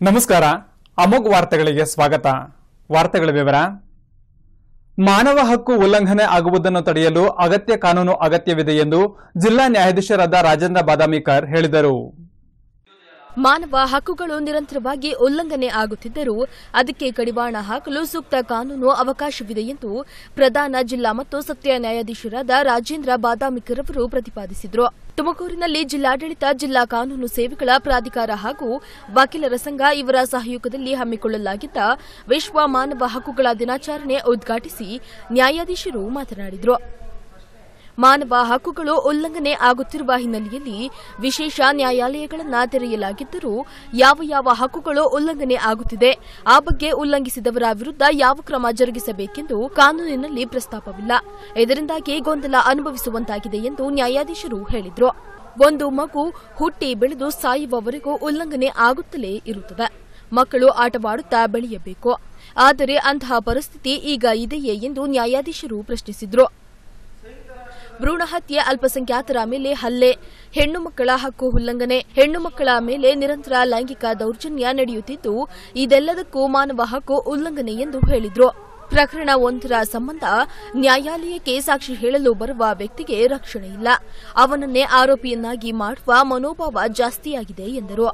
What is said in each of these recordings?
ನಮಸ್ಕಾರ ಅಮೋಘ್ ವಾರ್ತೆಗಳಿಗೆ ಸ್ವಾಗತ ವಾರ್ತೆಗಳ ವಿವರ ಮಾನವ ಹಕ್ಕು ಉಲ್ಲಂಘನೆ ಆಗುವುದನ್ನು ತಡೆಯಲು ಅಗತ್ಯ ಕಾನೂನು ಅಗತ್ಯವಿದೆ ಎಂದು ಜಿಲ್ಲಾ ನ್ಯಾಯಾಧೀಶರಾದ ರಾಜೇಂದ್ರ ಬಾದಾಮಿಕರ್ ಹೇಳಿದರು ಮಾನವ ಹಕ್ಕುಗಳು ನಿರಂತರವಾಗಿ ಉಲ್ಲಂಘನೆ ಆಗುತ್ತಿದ್ದರೂ ಅದಕ್ಕೆ ಕಡಿವಾಣ ಹಾಕಲು ಸೂಕ್ತ ಕಾನೂನು ಅವಕಾಶವಿದೆ ಎಂದು ಪ್ರಧಾನ ಜಿಲ್ಲಾ ಮತ್ತು ಸತ್ಯ ನ್ಯಾಯಾಧೀಶರಾದ ರಾಜೇಂದ್ರ ಬಾದಾಮಿಕರ್ ಅವರು ಪ್ರತಿಪಾದಿಸಿದರು ತುಮಕೂರಿನಲ್ಲಿ ಜಿಲ್ಲಾಡಳಿತ ಜಿಲ್ಲಾ ಕಾನೂನು ಸೇವೆಗಳ ಪ್ರಾಧಿಕಾರ ಹಾಗೂ ವಕೀಲರ ಸಂಘ ಇವರ ಸಹಯೋಗದಲ್ಲಿ ಹಮ್ಮಿಕೊಳ್ಳಲಾಗಿದ್ದ ವಿಶ್ವ ಮಾನವ ಹಕ್ಕುಗಳ ದಿನಾಚರಣೆ ಉದ್ಘಾಟಿಸಿ ನ್ಯಾಯಾಧೀಶರು ಮಾತನಾಡಿದರು ಮಾನವ ಹಕ್ಕುಗಳು ಉಲ್ಲಂಘನೆ ಆಗುತ್ತಿರುವ ಹಿನ್ನೆಲೆಯಲ್ಲಿ ವಿಶೇಷ ನ್ಯಾಯಾಲಯಗಳನ್ನು ತೆರೆಯಲಾಗಿದ್ದರೂ ಯಾವ ಯಾವ ಹಕ್ಕುಗಳು ಉಲ್ಲಂಘನೆ ಆಗುತ್ತಿದೆ ಆ ಬಗ್ಗೆ ಉಲ್ಲಂಘಿಸಿದವರ ವಿರುದ್ಧ ಯಾವ ಕ್ರಮ ಜರುಗಿಸಬೇಕೆಂದು ಕಾನೂನಿನಲ್ಲಿ ಪ್ರಸ್ತಾಪವಿಲ್ಲ ಇದರಿಂದಾಗಿ ಗೊಂದಲ ಅನುಭವಿಸುವಂತಾಗಿದೆ ಎಂದು ನ್ಯಾಯಾಧೀಶರು ಹೇಳಿದರು ಒಂದು ಮಗು ಹುಟ್ಟಿ ಬೆಳೆದು ಸಾಯುವವರೆಗೂ ಉಲ್ಲಂಘನೆ ಆಗುತ್ತಲೇ ಇರುತ್ತದೆ ಮಕ್ಕಳು ಆಟವಾಡುತ್ತಾ ಬೆಳೆಯಬೇಕು ಆದರೆ ಅಂತಹ ಪರಿಸ್ಥಿತಿ ಈಗ ಇದೆಯೇ ಎಂದು ನ್ಯಾಯಾಧೀಶರು ಪ್ರಶ್ನಿಸಿದರು ಭ್ರೂಣ ಹತ್ಯೆ ಅಲ್ಪಸಂಖ್ಯಾತರ ಮೇಲೆ ಹಲ್ಲೆ ಹೆಣ್ಣು ಮಕ್ಕಳ ಹಕ್ಕು ಉಲ್ಲಂಘನೆ ಹೆಣ್ಣು ಮಕ್ಕಳ ಮೇಲೆ ನಿರಂತರ ಲೈಂಗಿಕ ದೌರ್ಜನ್ಯ ನಡೆಯುತ್ತಿದ್ದು ಇದೆಲ್ಲದಕ್ಕೂ ಮಾನವ ಹಕ್ಕು ಉಲ್ಲಂಘನೆ ಎಂದು ಹೇಳಿದ್ರು ಪ್ರಕರಣ ಒಂದರ ಸಂಬಂಧ ನ್ಯಾಯಾಲಯಕ್ಕೆ ಸಾಕ್ಷಿ ಹೇಳಲು ಬರುವ ವ್ಯಕ್ತಿಗೆ ರಕ್ಷಣೆ ಇಲ್ಲ ಅವನನ್ನೇ ಆರೋಪಿಯನ್ನಾಗಿ ಮಾಡುವ ಮನೋಭಾವ ಜಾಸ್ತಿಯಾಗಿದೆ ಎಂದರು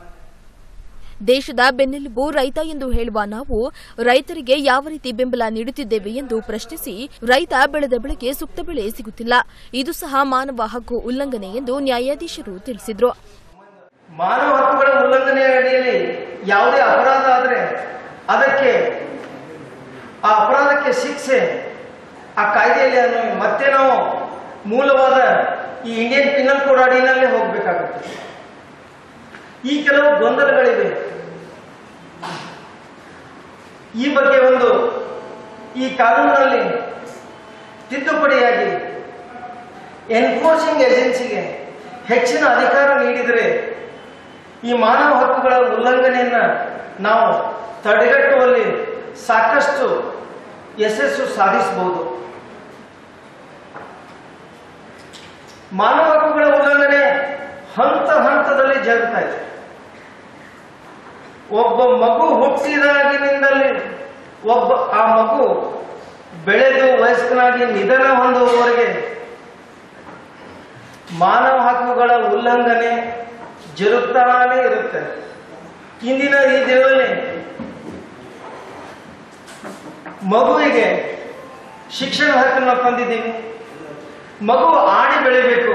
ದೇಶದ ಬೆನ್ನೆಲುಬು ರೈತ ಎಂದು ಹೇಳುವ ನಾವು ರೈತರಿಗೆ ಯಾವ ರೀತಿ ಬೆಂಬಲ ನೀಡುತ್ತಿದ್ದೇವೆ ಎಂದು ಪ್ರಶ್ನಿಸಿ ರೈತ ಬೆಳೆದ ಬೆಳೆಗೆ ಸೂಕ್ತ ಬೆಲೆ ಸಿಗುತ್ತಿಲ್ಲ ಇದು ಸಹ ಮಾನವ ಹಕ್ಕು ಉಲ್ಲಂಘನೆ ಎಂದು ನ್ಯಾಯಾಧೀಶರು ತಿಳಿಸಿದರು ಮಾನವ ಹಕ್ಕುಗಳ ಉಲ್ಲಂಘನೆ ಅಡಿಯಲ್ಲಿ ಯಾವುದೇ ಅಪರಾಧ ಆದರೆ ಅದಕ್ಕೆ ಆ ಅಪರಾಧಕ್ಕೆ ಶಿಕ್ಷೆ ಆ ಕಾಯ್ದೆಯಲ್ಲಿ ಅನ್ನೋ ಮತ್ತೆ ನಾವು ಮೂಲವಾದ ಈ ಇಂಡಿಯನ್ ಪಿನಲ್ ಕೋಡ್ ಅಡಿನಲ್ಲೇ ಹೋಗಬೇಕಾಗುತ್ತೆ ಈ ಕೆಲವು ಗೊಂದಲಗಳಿವೆ ಈ ಬಗ್ಗೆ ಒಂದು ಈ ಕಾನೂನಿನಲ್ಲಿ ತಿದ್ದುಪಡಿಯಾಗಿ ಎನ್ಫೋರ್ಸಿಂಗ್ ಏಜೆನ್ಸಿಗೆ ಹೆಚ್ಚಿನ ಅಧಿಕಾರ ನೀಡಿದರೆ ಈ ಮಾನವ ಹಕ್ಕುಗಳ ಉಲ್ಲಂಘನೆಯನ್ನ ನಾವು ತಡೆಗಟ್ಟುವಲ್ಲಿ ಸಾಕಷ್ಟು ಯಶಸ್ಸು ಸಾಧಿಸಬಹುದು ಮಾನವ ಹಕ್ಕುಗಳ ಉಲ್ಲಂಘನೆ ಹಂತ ಹಂತದಲ್ಲಿ ಜರುಗ್ತಾ ಇದೆ ಒಬ್ಬ ಮಗು ಹುಟ್ಟಿದಾಗಿನಿಂದಲೇ ಒಬ್ಬ ಆ ಮಗು ಬೆಳೆದು ವಯಸ್ಕನಾಗಿ ನಿಧನ ಹೊಂದುವವರೆಗೆ ಮಾನವ ಹಕ್ಕುಗಳ ಉಲ್ಲಂಘನೆ ಜರುಗ್ತಾನೇ ಇರುತ್ತೆ ಇಂದಿನ ಈ ದಿನದಲ್ಲಿ ಮಗುವಿಗೆ ಶಿಕ್ಷಣ ಹಕ್ಕನ್ನು ತಂದಿದ್ದೀವಿ ಮಗು ಆಡಿ ಬೆಳಿಬೇಕು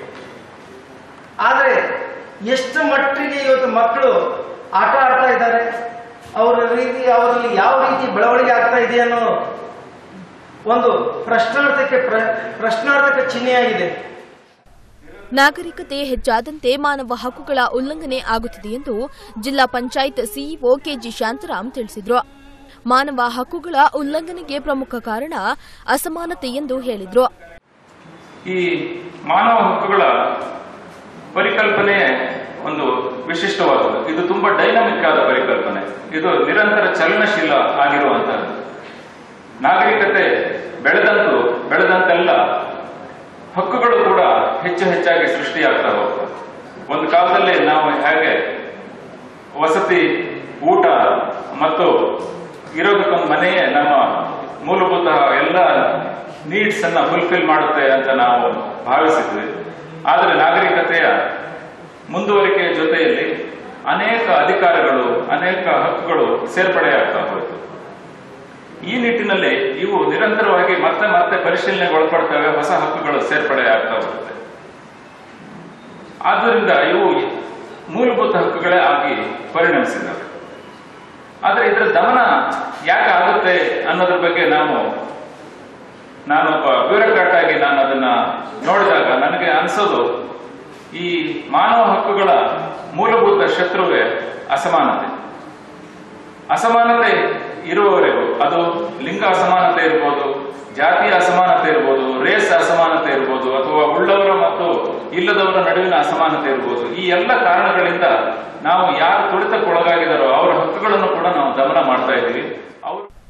ಆದರೆ ಎಷ್ಟು ಮಟ್ಟಿಗೆ ಇವತ್ತು ಮಕ್ಕಳು ಆಟ ಆಡ್ತಾ ಇದ್ದಾರೆ ಅವರ ರೀತಿ ಅವರಲ್ಲಿ ಯಾವ ರೀತಿ ಬೆಳವಣಿಗೆ ಆಗ್ತಾ ಇದೆ ಅನ್ನೋ ಒಂದು ಪ್ರಶ್ನಾರ್ಥಕ್ಕೆ ಪ್ರ- ಪ್ರಶ್ನಾರ್ಥಕ ಚಿಹ್ನೆಯಾಗಿದೆ ನಾಗರಿಕತೆ ಹೆಚ್ಚಾದಂತೆ ಮಾನವ ಹಕ್ಕುಗಳ ಉಲ್ಲಂಘನೆ ಆಗುತ್ತಿದೆ ಎಂದು ಜಿಲ್ಲಾ ಪಂಚಾಯತ್ ಸಿಇಒ ಕೆಜಿ ಶಾಂತರಾಮ್ ತಿಳಿಸಿದರು ಮಾನವ ಹಕ್ಕುಗಳ ಉಲ್ಲಂಘನೆಗೆ ಪ್ರಮುಖ ಕಾರಣ ಅಸಮಾನತೆ ಎಂದು ಹೇಳಿದರು ಈ ಮಾನವ ಹಕ್ಕುಗಳ ಪರಿಕಲ್ಪನೆ ಒಂದು ವಿಶಿಷ್ಟವಾದದ್ದು ಇದು ತುಂಬಾ ಡೈನಮಿಕ್ ಆದ ಪರಿಕಲ್ಪನೆ ಇದು ನಿರಂತರ ಚಲನಶೀಲ ಆಗಿರುವಂತಹದ್ದು ನಾಗರಿಕತೆ ಬೆಳೆದಂತೂ ಬೆಳೆದಂತೆಲ್ಲ ಹಕ್ಕುಗಳು ಕೂಡ ಹೆಚ್ಚು ಹೆಚ್ಚಾಗಿ ಸೃಷ್ಟಿಯಾಗ್ತಾ ಹೋಗ್ತವೆ ಒಂದು ಕಾಲದಲ್ಲಿ ನಾವು ಹೇಗೆ ವಸತಿ ಊಟ ಮತ್ತು ಇರೋದಕ್ಕೊಂದು ಮನೆಯೇ ನಮ್ಮ ಮೂಲಭೂತ ಎಲ್ಲ ನೀಡ್ಸ್ ಅನ್ನ ಫುಲ್ಫಿಲ್ ಮಾಡುತ್ತೆ ಅಂತ ನಾವು ಭಾವಿಸಿದ್ವಿ ಆದರೆ ನಾಗರಿಕತೆಯ ಮುಂದುವರಿಕೆಯ ಜೊತೆಯಲ್ಲಿ ಅನೇಕ ಅಧಿಕಾರಗಳು ಅನೇಕ ಹಕ್ಕುಗಳು ಸೇರ್ಪಡೆಯಾಗ್ತಾ ಹೋಯಿತು ಈ ನಿಟ್ಟಿನಲ್ಲಿ ಇವು ನಿರಂತರವಾಗಿ ಮತ್ತೆ ಮತ್ತೆ ಪರಿಶೀಲನೆಗೆ ಒಳಪಡ್ತವೆ ಹೊಸ ಹಕ್ಕುಗಳು ಸೇರ್ಪಡೆ ಆಗ್ತಾ ಹೋಗುತ್ತೆ ಆದ್ದರಿಂದ ಇವು ಮೂಲಭೂತ ಹಕ್ಕುಗಳೇ ಆಗಿ ಪರಿಣಮಿಸಿದವೆ ಆದರೆ ಇದರ ದಮನ ಯಾಕೆ ಆಗುತ್ತೆ ಅನ್ನೋದ್ರ ಬಗ್ಗೆ ನಾವು ನಾನೊಬ್ಬ ಬ್ಯೂರೋಕ್ರಾಟ್ ಆಗಿ ನಾನು ಅದನ್ನ ನೋಡಿದಾಗ ನನಗೆ ಅನಿಸೋದು ಈ ಮಾನವ ಹಕ್ಕುಗಳ ಮೂಲಭೂತ ಶತ್ರುವೇ ಅಸಮಾನತೆ ಅಸಮಾನತೆ ಇರುವವರೆಗೂ ಅದು ಲಿಂಗ ಅಸಮಾನತೆ ಇರ್ಬೋದು ಜಾತಿಯ ಅಸಮಾನತೆ ಇರ್ಬೋದು ರೇಸ್ ಅಸಮಾನತೆ ಇರ್ಬೋದು ಅಥವಾ ಉಳ್ಳವರ ಮತ್ತು ಇಲ್ಲದವರ ನಡುವಿನ ಅಸಮಾನತೆ ಇರ್ಬೋದು ಈ ಎಲ್ಲ ಕಾರಣಗಳಿಂದ ನಾವು ಯಾರು ತುಳಿತಕ್ಕೊಳಗಾಗಿದ್ದಾರೋ ಅವರ ಹಕ್ಕುಗಳನ್ನು ಕೂಡ ನಾವು ದಮನ ಮಾಡ್ತಾ ಇದ್ದೀವಿ ಅವರು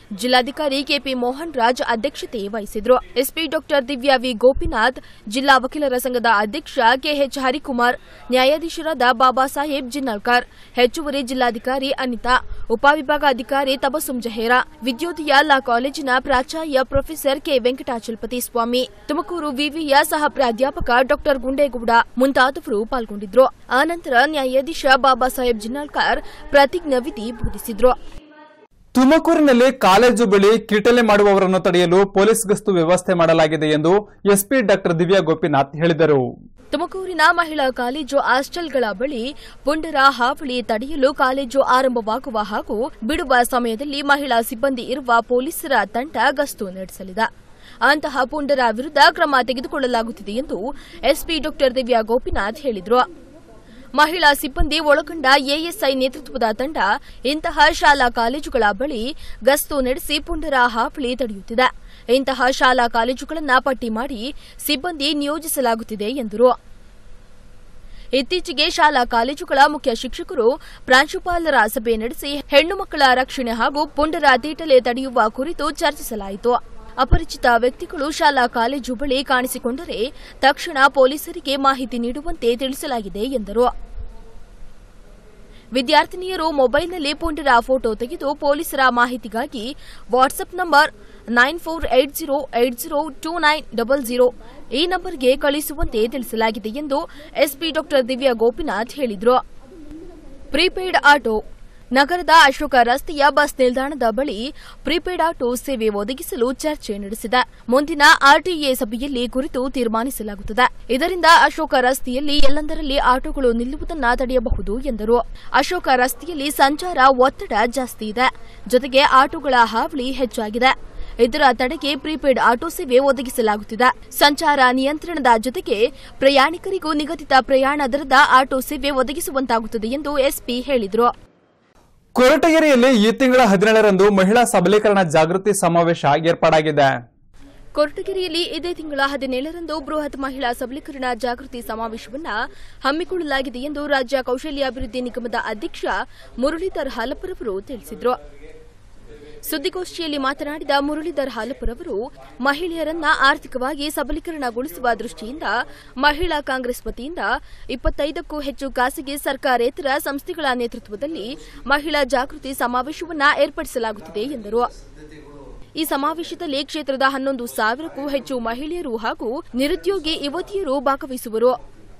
ಜಿಲ್ಲಾಧಿಕಾರಿ ಕೆಪಿ ಮೋಹನ್ ರಾಜ್ ಅಧ್ಯಕ್ಷತೆ ವಹಿಸಿದ್ರು SP doctor Divya V Gopinath ಜಿಲ್ಲಾ ವಕೀಲರ ಸಂಘದ ಅಧ್ಯಕ್ಷ ಕೆಎಚ್ ಹರಿಕುಮಾರ್ ನ್ಯಾಯಾಧೀಶರಾದ ಬಾಬಾ ಸಾಹೇಬ್ ಜಿನ್ನಲ್ಕರ್ ಹೆಚ್ಚುವರಿ ಜಿಲ್ಲಾಧಿಕಾರಿ ಅನಿತಾ ಉಪವಿಭಾಗಾಧಿಕಾರಿ ತಬಸುಂ ಜಹೇರಾ ವಿದ್ಯೋದಯ ಲಾ ಕಾಲೇಜಿನ ಪ್ರಾಚಾರ್ಯ ಪ್ರೊಫೆಸರ್ ಕೆ ವೆಂಕಟಾಚಲಪತಿ ಸ್ವಾಮಿ ತುಮಕೂರು ವಿವಿಯ ಸಹ ಪ್ರಾಧ್ಯಾಪಕ ಡಾಕ್ಟರ್ ಗುಂಡೇಗೌಡ ಮುಂತಾದವರು ಪಾಲ್ಗೊಂಡಿದ್ರು ಆನಂತರ ನ್ಯಾಯಾಧೀಶ ಬಾಬಾ ಸಾಹೇಬ್ ಜಿನ್ನಾಳ್ಕರ್ ಪ್ರತಿಜ್ಞಾ ವಿಧಿ ಬೋಧಿಸಿದ್ರು ತುಮಕೂರಿನಲ್ಲಿ ಕಾಲೇಜು ಬಳಿ ಕಿಟಲೆ ಮಾಡುವವರನ್ನು ತಡೆಯಲು ಪೊಲೀಸ್ ಗಸ್ತು ವ್ಯವಸ್ಥೆ ಮಾಡಲಾಗಿದೆ ಎಂದು ಎಸ್ಪಿ ಡಾಕ್ಟರ್ ದಿವ್ಯಾ ಗೋಪಿನಾಥ್ ಹೇಳಿದರು ತುಮಕೂರಿನ ಮಹಿಳಾ ಕಾಲೇಜು ಹಾಸ್ಟೆಲ್ಗಳ ಬಳಿ ಪುಂಡರ ಹಾವಳಿ ತಡೆಯಲು ಕಾಲೇಜು ಆರಂಭವಾಗುವ ಹಾಗೂ ಬಿಡುವ ಸಮಯದಲ್ಲಿ ಮಹಿಳಾ ಸಿಬ್ಬಂದಿ ಇರುವ ಪೊಲೀಸರ ತಂಡ ಗಸ್ತು ನಡೆಸಲಿದೆ ಅಂತಹ ಪುಂಡರ ವಿರುದ್ಧ ಕ್ರಮ ತೆಗೆದುಕೊಳ್ಳಲಾಗುತ್ತಿದೆ ಎಂದು ಎಸ್ಪಿ ಡಾಕ್ಟರ್ ದಿವ್ಯಾ ಗೋಪಿನಾಥ್ ಹೇಳಿದರು ಮಹಿಳಾ ಸಿಬ್ಬಂದಿ ಒಳಗೊಂಡ ಎಎಸ್ಐ ನೇತೃತ್ವದ ತಂಡ ಇಂತಹ ಶಾಲಾ ಕಾಲೇಜುಗಳ ಬಳಿ ಗಸ್ತು ನಡೆಸಿ ಪುಂಡರ ಹಾವಳಿ ತಡೆಯುತ್ತಿದೆ ಇಂತಹ ಶಾಲಾ ಕಾಲೇಜುಗಳನ್ನು ಪಟ್ಟಿ ಮಾಡಿ ಸಿಬ್ಬಂದಿ ನಿಯೋಜಿಸಲಾಗುತ್ತಿದೆ ಎಂದರು ಇತ್ತೀಚೆಗೆ ಶಾಲಾ ಕಾಲೇಜುಗಳ ಮುಖ್ಯ ಶಿಕ್ಷಕರು ಪ್ರಾಂಶುಪಾಲರ ಸಭೆ ನಡೆಸಿ ಹೆಣ್ಣು ಮಕ್ಕಳ ರಕ್ಷಣೆ ಹಾಗೂ ಪುಂಡರ ತೀಟಲೆ ತಡೆಯುವ ಕುರಿತು ಚರ್ಚಿಸಲಾಯಿತು ಅಪರಿಚಿತ ವ್ಯಕ್ತಿಗಳು ಶಾಲಾ ಕಾಲೇಜು ಬಳಿ ಕಾಣಿಸಿಕೊಂಡರೆ ತಕ್ಷಣ ಪೊಲೀಸರಿಗೆ ಮಾಹಿತಿ ನೀಡುವಂತೆ ತಿಳಿಸಲಾಗಿದೆ ಎಂದರು ವಿದ್ಯಾರ್ಥಿನಿಯರು ಮೊಬೈಲ್ನಲ್ಲಿ ಪುಂಡರ ಫೋಟೋ ತೆಗೆದು ಪೊಲೀಸರ ಮಾಹಿತಿಗಾಗಿ WhatsApp number nine four eight zero eight zero two nine double zero ಈ ನಂಬರ್ಗೆ ಕಳುಹಿಸುವಂತೆ ತಿಳಿಸಲಾಗಿದೆ ಎಂದು ಎಸ್ಪಿ ಡಾಕ್ಟರ್ ದಿವ್ಯಾ ಗೋಪಿನಾಥ್ ಹೇಳಿದರು ಪ್ರೀಪೇಯ್ಡ್ ಆಟೋ ನಗರದ ಅಶೋಕ ರಸ್ತೆಯ ಬಸ್ ನಿಲ್ದಾಣದ ಬಳಿ ಪ್ರೀಪೇಡ್ ಆಟೋ ಸೇವೆ ಒದಗಿಸಲು ಚರ್ಚೆ ನಡೆಸಿದೆ ಮುಂದಿನ ಆರ್ಟಿಎ ಸಭೆಯಲ್ಲಿ ಕುರಿತು ತೀರ್ಮಾನಿಸಲಾಗುತ್ತದೆ ಇದರಿಂದ ಅಶೋಕ ರಸ್ತೆಯಲ್ಲಿ ಎಲ್ಲೆಂದರಲ್ಲಿ ಆಟೋಗಳು ನಿಲ್ಲುವುದನ್ನು ತಡೆಯಬಹುದು ಎಂದರು ಅಶೋಕ ರಸ್ತೆಯಲ್ಲಿ ಸಂಚಾರ ಒತ್ತಡ ಜಾಸ್ತಿ ಇದೆ ಜೊತೆಗೆ ಆಟೋಗಳ ಹಾವಳಿ ಹೆಚ್ಚಾಗಿದೆ ಇದರ ತಡೆಗೆ ಪ್ರೀಪೇಡ್ ಆಟೋ ಸೇವೆ ಒದಗಿಸಲಾಗುತ್ತಿದೆ ಸಂಚಾರ ನಿಯಂತ್ರಣದ ಜೊತೆಗೆ ಪ್ರಯಾಣಿಕರಿಗೂ ನಿಗದಿತ ಪ್ರಯಾಣ ದರದ ಆಟೋ ಸೇವೆ ಒದಗಿಸುವಂತಾಗುತ್ತದೆ ಎಂದು ಎಸ್ಪಿ ಹೇಳಿದರು ಕೊರಟಗೆರೆಯಲ್ಲಿ ಈ ತಿಂಗಳ ಹದಿನೇಳರಂದು ಮಹಿಳಾ ಸಬಲೀಕರಣ ಜಾಗೃತಿ ಸಮಾವೇಶ ಏರ್ಪಾಡಾಗಿದೆ ಕೊರಟಗೆರೆಯಲ್ಲಿ ಇದೇ ತಿಂಗಳ ಹದಿನೇಳರಂದು ಬೃಹತ್ ಮಹಿಳಾ ಸಬಲೀಕರಣ ಜಾಗೃತಿ ಸಮಾವೇಶವನ್ನು ಹಮ್ಮಿಕೊಳ್ಳಲಾಗಿದೆ ಎಂದು ರಾಜ್ಯ ಕೌಶಲ್ಯಾಭಿವೃದ್ಧಿ ನಿಗಮದ ಅಧ್ಯಕ್ಷ ಮುರಳೀಧರ್ ಹಾಲಪ್ಪರವರು ತಿಳಿಸಿದರು ಸುದ್ದಿಗೋಷ್ಠಿಯಲ್ಲಿ ಮಾತನಾಡಿದ ಮುರಳೀಧರ್ ಹಾಲಪ್ಪರವರು ಮಹಿಳೆಯರನ್ನ ಆರ್ಥಿಕವಾಗಿ ಸಬಲೀಕರಣಗೊಳಿಸುವ ದೃಷ್ಟಿಯಿಂದ ಮಹಿಳಾ ಕಾಂಗ್ರೆಸ್ ವತಿಯಿಂದ ಇಪ್ಪತ್ತೈದಕ್ಕೂ ಹೆಚ್ಚು ಖಾಸಗಿ ಸರ್ಕಾರೇತರ ಸಂಸ್ಥೆಗಳ ನೇತೃತ್ವದಲ್ಲಿ ಮಹಿಳಾ ಜಾಗೃತಿ ಸಮಾವೇಶವನ್ನು ಏರ್ಪಡಿಸಲಾಗುತ್ತಿದೆ ಎಂದರು ಈ ಸಮಾವೇಶದಲ್ಲಿ ಕ್ಷೇತ್ರದ ಹನ್ನೊಂದು ಸಾವಿರಕ್ಕೂ ಹೆಚ್ಚು ಮಹಿಳೆಯರು ಹಾಗೂ ನಿರುದ್ಯೋಗಿ ಯುವತಿಯರು ಭಾಗವಹಿಸುವರು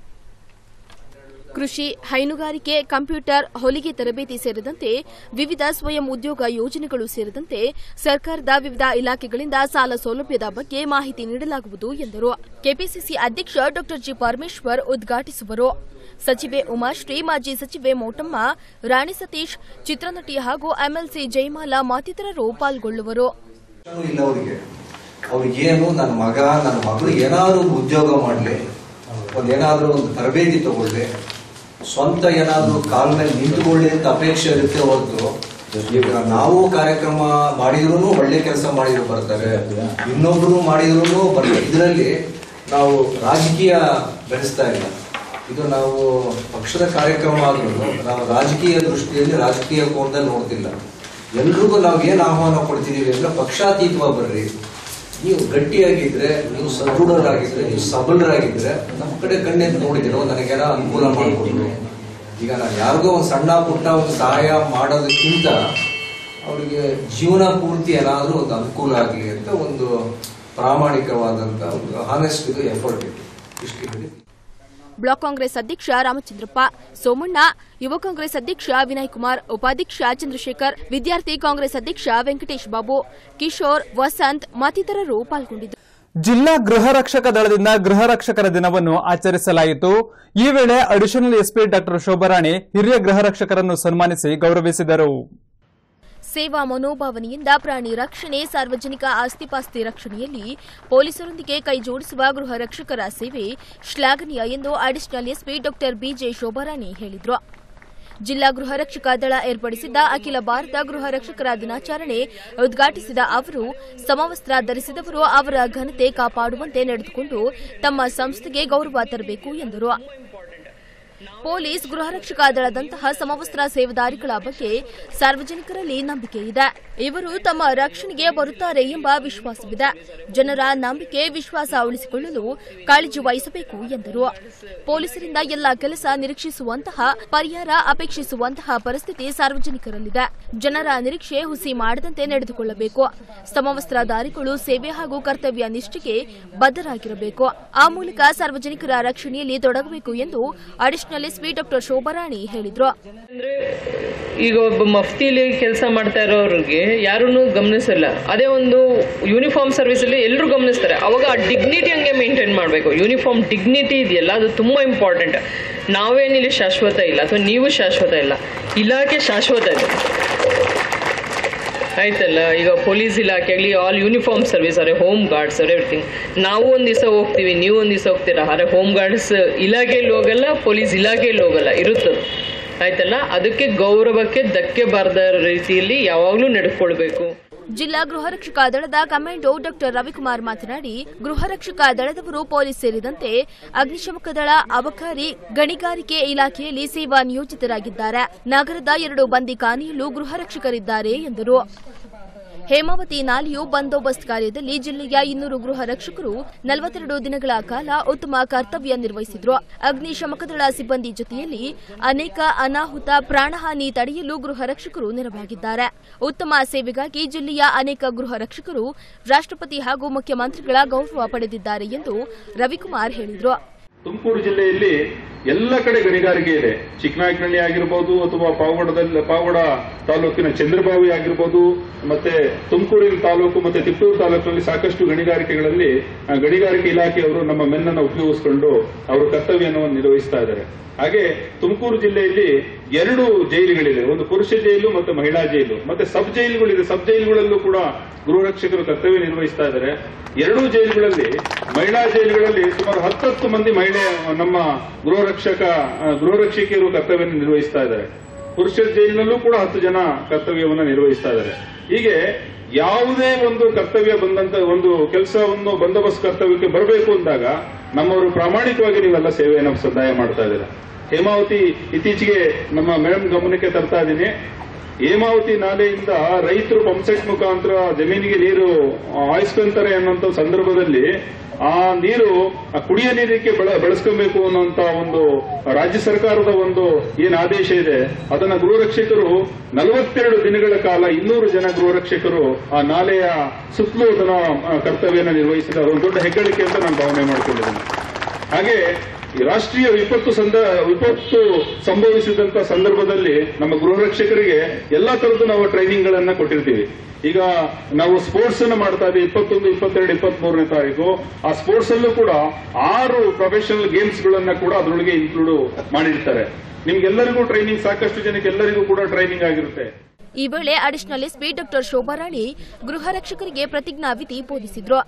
ಕೃಷಿ ಹೈನುಗಾರಿಕೆ ಕಂಪ್ಯೂಟರ್ ಹೊಲಿಗೆ ತರಬೇತಿ ಸೇರಿದಂತೆ ವಿವಿಧ ಸ್ವಯಂ ಉದ್ಯೋಗ ಯೋಜನೆಗಳು ಸೇರಿದಂತೆ ಸರ್ಕಾರದ ವಿವಿಧ ಇಲಾಖೆಗಳಿಂದ ಸಾಲ ಸೌಲಭ್ಯದ ಬಗ್ಗೆ ಮಾಹಿತಿ ನೀಡಲಾಗುವುದು ಎಂದರು ಕೆಪಿಸಿಸಿ ಅಧ್ಯಕ್ಷ ಡಾ ಜಿ ಪರಮೇಶ್ವರ್ ಉದ್ಘಾಟಿಸುವರು ಸಚಿವೆ ಉಮಾಶ್ರೀ ಮಾಜಿ ಸಚಿವೆ ಮೋಟಮ್ಮ ರಾಣಿ ಸತೀಶ್ ಚಿತ್ರನಟಿ ಹಾಗೂ ಎಂಎಲ್ಸಿ ಜಯಮಾಲಾ ಮತ್ತಿತರರು ಪಾಲ್ಗೊಳ್ಳುವರು ಇಲ್ಲ ಅವರಿಗೆ ಅವ್ರಿಗೇನು ನನ್ನ ಮಗ ನನ್ನ ಮಗಳು ಏನಾದ್ರು ಒಂದು ಉದ್ಯೋಗ ಮಾಡಲಿ ಒಂದು ಏನಾದ್ರೂ ಒಂದು ತರಬೇತಿ ತಗೊಳ್ಳಿ ಸ್ವಂತ ಏನಾದ್ರೂ ಕಾಲ ಮೇಲೆ ನಿಂತುಕೊಳ್ಳಿ ಅಂತ ಅಪೇಕ್ಷೆ ಇರುತ್ತೆ ಹೊರತು ಈಗ ನಾವು ಕಾರ್ಯಕ್ರಮ ಮಾಡಿದ್ರು ಒಳ್ಳೆ ಕೆಲಸ ಮಾಡಿದ್ರು ಬರ್ತಾರೆ ಇನ್ನೊಬ್ರು ಮಾಡಿದ್ರು ಬರ್ತಾರೆ ಇದರಲ್ಲಿ ನಾವು ರಾಜಕೀಯ ಬೆಳೆಸ್ತಾ ಇಲ್ಲ ಇದು ನಾವು ಪಕ್ಷದ ಕಾರ್ಯಕ್ರಮ ಆದ್ರೂ ನಾವು ರಾಜಕೀಯ ದೃಷ್ಟಿಯಲ್ಲಿ ರಾಜಕೀಯ ಕೋನದಲ್ಲಿ ನೋಡ್ತಿಲ್ಲ ಎಲ್ರಿಗೂ ನಾವು ಏನ್ ಆಹ್ವಾನ ಕೊಡ್ತಿದೀವಿ ಅಂದ್ರೆ ಪಕ್ಷಾತೀತವಾಗಿ ಬರ್ರಿ ನೀವು ಗಟ್ಟಿಯಾಗಿದ್ರೆ ನೀವು ಸದೃಢರಾಗಿದ್ರೆ ನೀವು ಸಬಲರಾಗಿದ್ರೆ ನಮ್ಮ ಕಡೆ ಕಣ್ಣೆದ್ದು ನೋಡಿದಿರೋ ನನಗೇನ ಅನುಕೂಲ ಮಾಡಿಕೊಡ್ರು ಈಗ ನಾನು ಯಾರಿಗೋ ಒಂದು ಸಣ್ಣ ಪುಟ್ಟ ಒಂದು ಸಹಾಯ ಮಾಡೋದಕ್ಕಿಂತ ಅವರಿಗೆ ಜೀವನ ಪೂರ್ತಿ ಏನಾದ್ರೂ ಒಂದು ಅನುಕೂಲ ಆಗಲಿ ಅಂತ ಒಂದು ಪ್ರಾಮಾಣಿಕವಾದಂತ ಒಂದು ಹಾನೆಸ್ಟ್ ಇದು ಎಫರ್ಟ್ ಇತ್ತು ಇಷ್ಟು ಹೇಳಿ ಬ್ಲಾಕ್ ಕಾಂಗ್ರೆಸ್ ಅಧ್ಯಕ್ಷ ರಾಮಚಂದ್ರಪ್ಪ ಸೋಮಣ್ಣ ಯುವ ಕಾಂಗ್ರೆಸ್ ಅಧ್ಯಕ್ಷ ವಿನಯ್ ಕುಮಾರ್ ಉಪಾಧ್ಯಕ್ಷ ಚಂದ್ರಶೇಖರ್ ವಿದ್ಯಾರ್ಥಿ ಕಾಂಗ್ರೆಸ್ ಅಧ್ಯಕ್ಷ ವೆಂಕಟೇಶ್ ಬಾಬು ಕಿಶೋರ್ ವಸಂತ್ ಮತ್ತಿತರರು ಪಾಲ್ಗೊಂಡಿದ್ದರು ಜಿಲ್ಲಾ ಗೃಹ ರಕ್ಷಕ ದಳದಿಂದ ಗೃಹ ರಕ್ಷಕರ ದಿನವನ್ನು ಆಚರಿಸಲಾಯಿತು ಈ ವೇಳೆ ಅಡಿಷನಲ್ ಎಸ್ಪಿ ಡಾಕ್ಟರ್ ಶೋಭರಾಣಿ ಹಿರಿಯ ಗೃಹ ರಕ್ಷಕರನ್ನು ಸನ್ಮಾನಿಸಿ ಗೌರವಿಸಿದರು ಸೇವಾ ಮನೋಭಾವನೆಯಿಂದ ಪ್ರಾಣಿ ರಕ್ಷಣೆ ಸಾರ್ವಜನಿಕ ಆಸ್ತಿಪಾಸ್ತಿ ರಕ್ಷಣೆಯಲ್ಲಿ ಪೊಲೀಸರೊಂದಿಗೆ ಕೈಜೋಡಿಸುವ ಗೃಹ ರಕ್ಷಕರ ಸೇವೆ ಶ್ಲಾಘನೀಯ ಎಂದು additional SP doctor BJ Shobharani ಹೇಳಿದರು ಜಿಲ್ಲಾ ಗೃಹ ರಕ್ಷಕ ದಳ ಏರ್ಪಡಿಸಿದ್ದ ಅಖಿಲ ಭಾರತ ಗೃಹ ರಕ್ಷಕರ ದಿನಾಚರಣೆ ಉದ್ಘಾಟಿಸಿದ ಅವರು ಸಮವಸ್ತ್ರ ಧರಿಸಿದವರು ಅವರ ಘನತೆ ಕಾಪಾಡುವಂತೆ ನಡೆದುಕೊಂಡು ತಮ್ಮ ಸಂಸ್ಥೆಗೆ ಗೌರವ ತರಬೇಕು ಎಂದರು ಪೊಲೀಸ್ ಗೃಹ ರಕ್ಷಕ ದಳದಂತಹ ಸಮವಸ್ತ್ರ ಸೇವೆದಾರಿಗಳ ಬಗ್ಗೆ ಸಾರ್ವಜನಿಕರಲ್ಲಿ ನಂಬಿಕೆ ಇದೆ ಇವರು ತಮ್ಮ ರಕ್ಷಣೆಗೆ ಬರುತ್ತಾರೆ ಎಂಬ ವಿಶ್ವಾಸವಿದೆ ಜನರ ನಂಬಿಕೆ ವಿಶ್ವಾಸ ಉಳಿಸಿಕೊಳ್ಳಲು ಕಾಳಜಿ ವಹಿಸಬೇಕು ಎಂದರು ಪೊಲೀಸರಿಂದ ಎಲ್ಲ ಕೆಲಸ ನಿರೀಕ್ಷಿಸುವಂತಹ ಪರಿಹಾರ ಅಪೇಕ್ಷಿಸುವಂತಹ ಪರಿಸ್ಥಿತಿ ಸಾರ್ವಜನಿಕರಲ್ಲಿದೆ ಜನರ ನಿರೀಕ್ಷೆ ಹುಸಿ ಮಾಡದಂತೆ ನಡೆದುಕೊಳ್ಳಬೇಕು ಸಮವಸ್ತ್ರಧಾರಿಗಳು ಸೇವೆ ಹಾಗೂ ಕರ್ತವ್ಯ ನಿಷ್ಠೆಗೆ ಬದ್ಧರಾಗಿರಬೇಕು ಆ ಮೂಲಕ ಸಾರ್ವಜನಿಕರ ರಕ್ಷಣೆಯಲ್ಲಿ ತೊಡಗಬೇಕು ಎಂದು ಅಡಿಷನಲ್ ಎಸ್ಪಿ ಡಾಕ್ಟರ್ ಶೋಭರಾಣಿ ಹೇಳಿದರು ಅಂದ್ರೆ ಈಗ ಒಬ್ಬ ಮಫ್ತಿಲಿ ಕೆಲಸ ಮಾಡ್ತಾ ಇರೋರಿಗೆ ಯಾರೂ ಗಮನಿಸಲ್ಲ ಅದೇ ಒಂದು ಯೂನಿಫಾರ್ಮ್ ಸರ್ವಿಸ್ ಅಲ್ಲಿ ಎಲ್ಲರೂ ಗಮನಿಸ್ತಾರೆ ಅವಾಗ ಆ ಡಿಗ್ನಿಟಿ ಹಂಗೆ ಮೇಂಟೈನ್ ಮಾಡಬೇಕು ಯೂನಿಫಾರ್ಮ್ ಡಿಗ್ನಿಟಿ ಇದೆಯಲ್ಲ ಅದು ತುಂಬಾ ಇಂಪಾರ್ಟೆಂಟ್ ನಾವೇನಿಲ್ಲಿ ಶಾಶ್ವತ ಇಲ್ಲ ಅಥವಾ ನೀವು ಶಾಶ್ವತ ಇಲ್ಲ ಇಲಾಖೆ ಶಾಶ್ವತ ಇದೆ ಆಯ್ತಲ್ಲ ಈಗ ಪೊಲೀಸ್ ಇಲಾಖೆ ಆಗಲಿ all uniform service are home guards are everything ನಾವು ಒಂದು ದಿವಸ ಹೋಗ್ತೀವಿ ನೀವು ಒಂದು ದಿವಸ ಹೋಗ್ತೀರಾ ಅರೆ ಹೋಮ್ ಗಾರ್ಡ್ಸ್ ಇಲಾಖೆಯಲ್ಲಿ ಹೋಗಲ್ಲ ಪೊಲೀಸ್ ಇಲಾಖೆಯಲ್ಲಿ ಹೋಗಲ್ಲ ಇರುತ್ತದೆ ಆಯ್ತಲ್ಲ ಅದಕ್ಕೆ ಗೌರವಕ್ಕೆ ಧಕ್ಕೆ ಬಾರದ ರೀತಿಯಲ್ಲಿ ಯಾವಾಗಲೂ ನಡ್ಕೊಳ್ಬೇಕು ಜಿಲ್ಲಾ ಗೃಹ ರಕ್ಷಕ ದಳದ ಕಮಾಂಡೋ ಡಾಕ್ಟರ್ ರವಿಕುಮಾರ್ ಮಾತನಾಡಿ ಗೃಹ ರಕ್ಷಕ ದಳದವರು ಪೊಲೀಸ್ ಸೇರಿದಂತೆ ಅಗ್ನಿಶಾಮಕ ದಳ ಅಬಕಾರಿ ಗಣಿಗಾರಿಕೆ ಇಲಾಖೆಯಲ್ಲಿ ಸೇವಾ ನಿಯೋಜಿತರಾಗಿದ್ದಾರೆ ನಗರದ ಎರಡು ಬಂದಿ ಖಾನೆಯಲ್ಲೂ ಗೃಹ ರಕ್ಷಕರಿದ್ದಾರೆ ಎಂದರು ಹೇಮಾವತಿ ನಾಲೆಯು ಬಂದೋಬಸ್ತ್ ಕಾರ್ಯದಲ್ಲಿ ಜಿಲ್ಲೆಯ ಇನ್ನೂರು ಗೃಹ ರಕ್ಷಕರು ನಲವತ್ತೆರಡು ದಿನಗಳ ಕಾಲ ಉತ್ತಮ ಕರ್ತವ್ಯ ನಿರ್ವಹಿಸಿದ್ರು ಅಗ್ನಿಶಾಮಕ ದಳ ಸಿಬ್ಬಂದಿ ಜೊತೆಯಲ್ಲಿ ಅನೇಕ ಅನಾಹುತ ಪ್ರಾಣಹಾನಿ ತಡೆಯಲು ಗೃಹ ರಕ್ಷಕರು ನೆರವಾಗಿದ್ದಾರೆ ಉತ್ತಮ ಸೇವೆಗಾಗಿ ಜಿಲ್ಲೆಯ ಅನೇಕ ಗೃಹ ರಕ್ಷಕರು ರಾಷ್ಟ್ರಪತಿ ಹಾಗೂ ಮುಖ್ಯಮಂತ್ರಿಗಳ ಗೌರವ ಪಡೆದಿದ್ದಾರೆ ಎಂದು ರವಿಕುಮಾರ್ ಹೇಳಿದರು ತುಮಕೂರು ಜಿಲ್ಲೆಯಲ್ಲಿ ಎಲ್ಲ ಕಡೆ ಗಣಿಗಾರಿಕೆ ಇದೆ ಚಿಕ್ಕನಾಯಕನಹಳ್ಳಿ ಆಗಿರ್ಬೋದು ಅಥವಾ ಪಾವಗಡದಲ್ಲಿ ಪಾವಗಡ ತಾಲೂಕಿನ ಚಂದ್ರಬಾವಿ ಆಗಿರ್ಬೋದು ಮತ್ತೆ ತುಮಕೂರಿನ ತಾಲೂಕು ಮತ್ತೆ ತಿಪ್ಪೂರು ತಾಲೂಕಿನಲ್ಲಿ ಸಾಕಷ್ಟು ಗಣಿಗಾರಿಕೆಗಳಲ್ಲಿ ಆ, ಗಣಿಗಾರಿಕೆ ಇಲಾಖೆಯವರು ನಮ್ಮ ಮೆನ್ನನ್ನು ಉಪಯೋಗಿಸಿಕೊಂಡು ಅವರು ಕರ್ತವ್ಯವನ್ನು ನಿರ್ವಹಿಸ್ತಾ ಇದ್ದಾರೆ ಹಾಗೆ ತುಮಕೂರು ಜಿಲ್ಲೆಯಲ್ಲಿ ಎರಡು ಜೈಲುಗಳಿದೆ ಒಂದು ಪುರುಷ ಜೈಲು ಮತ್ತು ಮಹಿಳಾ ಜೈಲು ಮತ್ತೆ ಸಬ್ ಜೈಲುಗಳಿದೆ ಸಬ್ ಜೈಲುಗಳಲ್ಲೂ ಕೂಡ ಗೃಹ ರಕ್ಷಕರು ಕರ್ತವ್ಯ ನಿರ್ವಹಿಸ್ತಾ ಇದ್ದಾರೆ ಎರಡೂ ಜೈಲುಗಳಲ್ಲಿ ಮಹಿಳಾ ಜೈಲುಗಳಲ್ಲಿ ಸುಮಾರು ಹತ್ತತ್ತು ಮಂದಿ ಮಹಿಳೆ ನಮ್ಮ ಗೃಹ ರಕ್ಷಕ ಆ, ಗೃಹ ರಕ್ಷಕಿಯರು ಕರ್ತವ್ಯ ನಿರ್ವಹಿಸ್ತಾ ಇದ್ದಾರೆ ಪುರುಷರ ಜೈಲಿನಲ್ಲೂ ಕೂಡ ಹತ್ತು ಜನ ಕರ್ತವ್ಯವನ್ನು ನಿರ್ವಹಿಸ್ತಾ ಇದ್ದಾರೆ ಹೀಗೆ ಯಾವುದೇ ಒಂದು ಕರ್ತವ್ಯ ಬಂದಂತ ಒಂದು ಕೆಲಸವನ್ನು ಬಂದೋಬಸ್ತ್ ಕರ್ತವ್ಯಕ್ಕೆ ಬರಬೇಕು ಅಂದಾಗ ನಮ್ಮವರು ಪ್ರಾಮಾಣಿಕವಾಗಿ ನೀವೆಲ್ಲ ಸೇವೆಯನ್ನು ಸದಾಯ ಮಾಡ್ತಾ ಇದ್ದೀರಾ ಹೇಮಾವತಿ ಇತ್ತೀಚೆಗೆ ನಮ್ಮ ಮೇಡಮ್ ಗಮನಕ್ಕೆ ತರ್ತಾ ಇದ್ದೀನಿ ಹೇಮಾವತಿ ನಾಲೆಯಿಂದ ರೈತರು ಪಂಪ್ಸೆಟ್ ಮುಖಾಂತರ ಜಮೀನಿಗೆ ನೀರು ಹಾಯಿಸ್ಕೊಂತಾರೆ ಅನ್ನೋಂಥ ಸಂದರ್ಭದಲ್ಲಿ ಆ ನೀರು ಆ ಕುಡಿಯ ನೀರಿಗೆ ಬಳ ಬಳಸ್ಕೊಬೇಕು ಅನ್ನೋಂತ ಒಂದು ರಾಜ್ಯ ಸರ್ಕಾರದ ಒಂದು ಏನ್ ಆದೇಶ ಇದೆ ಅದನ್ನ ಗೃಹ ರಕ್ಷಕರು ನಲವತ್ತೆರಡು ದಿನಗಳ ಕಾಲ ಇನ್ನೂರು ಜನ ಗೃಹ ರಕ್ಷಕರು ಆ ನಾಲೆಯ ಸುತ್ತಲೂ ಅದನ್ನ ಆ, ಕರ್ತವ್ಯನ ನಿರ್ವಹಿಸಿದ ಒಂದು ದೊಡ್ಡ ಹೆಗ್ಗಳಿಕೆ ಅಂತ ನಾನು ಭಾವನೆ ಮಾಡ್ಕೊಂಡಿದ್ದೇನೆ ಹಾಗೆ ಈ ರಾಷ್ಟ್ರೀಯ ವಿಪತ್ತು ಸಂದ ವಿಪತ್ತು ಸಂಭವಿಸಿದಂತ ಸಂದರ್ಭದಲ್ಲಿ ನಮ್ಮ ಗೃಹ ರಕ್ಷಕರಿಗೆ ಎಲ್ಲಾ ತರದ್ದು ನಾವು ಟ್ರೈನಿಂಗ್ ಗಳನ್ನ ಕೊಟ್ಟಿರ್ತೀವಿ ಈಗ ನಾವು ಸ್ಪೋರ್ಟ್ಸ್ ಅನ್ನ ಮಾಡ್ತಾ ಇದ್ದೀವಿ ಇಪ್ಪತ್ತೊಂದು ಇಪ್ಪತ್ತೆರಡು ಇಪ್ಪತ್ತ್ ಮೂರನೇ ತಾರೀಕು ಆ ಸ್ಪೋರ್ಟ್ಸ್ ಅಲ್ಲೂ ಕೂಡ ಆರು ಪ್ರೊಫೆಷನಲ್ ಗೇಮ್ಸ್ ಗಳನ್ನ ಕೂಡ ಅದರೊಳಗೆ ಇನ್ಕ್ಲೂಡ್ ಮಾಡಿರ್ತಾರೆ ನಿಮ್ಗೆಲ್ಲರಿಗೂ ಟ್ರೈನಿಂಗ್ ಸಾಕಷ್ಟು ಜನಕ್ಕೆ ಎಲ್ಲರಿಗೂ ಕೂಡ ಟ್ರೈನಿಂಗ್ ಆಗಿರುತ್ತೆ ಈ ವೇಳೆ ಅಡಿಷನಲ್ ಎಸ್ಪಿ ಡಾಕ್ಟರ್ ಶೋಭಾರಾಣಿ ಗೃಹ ರಕ್ಷಕರಿಗೆ ಪ್ರತಿಜ್ಞಾವಿಧಿ ಬೋಧಿಸಿದ್ರು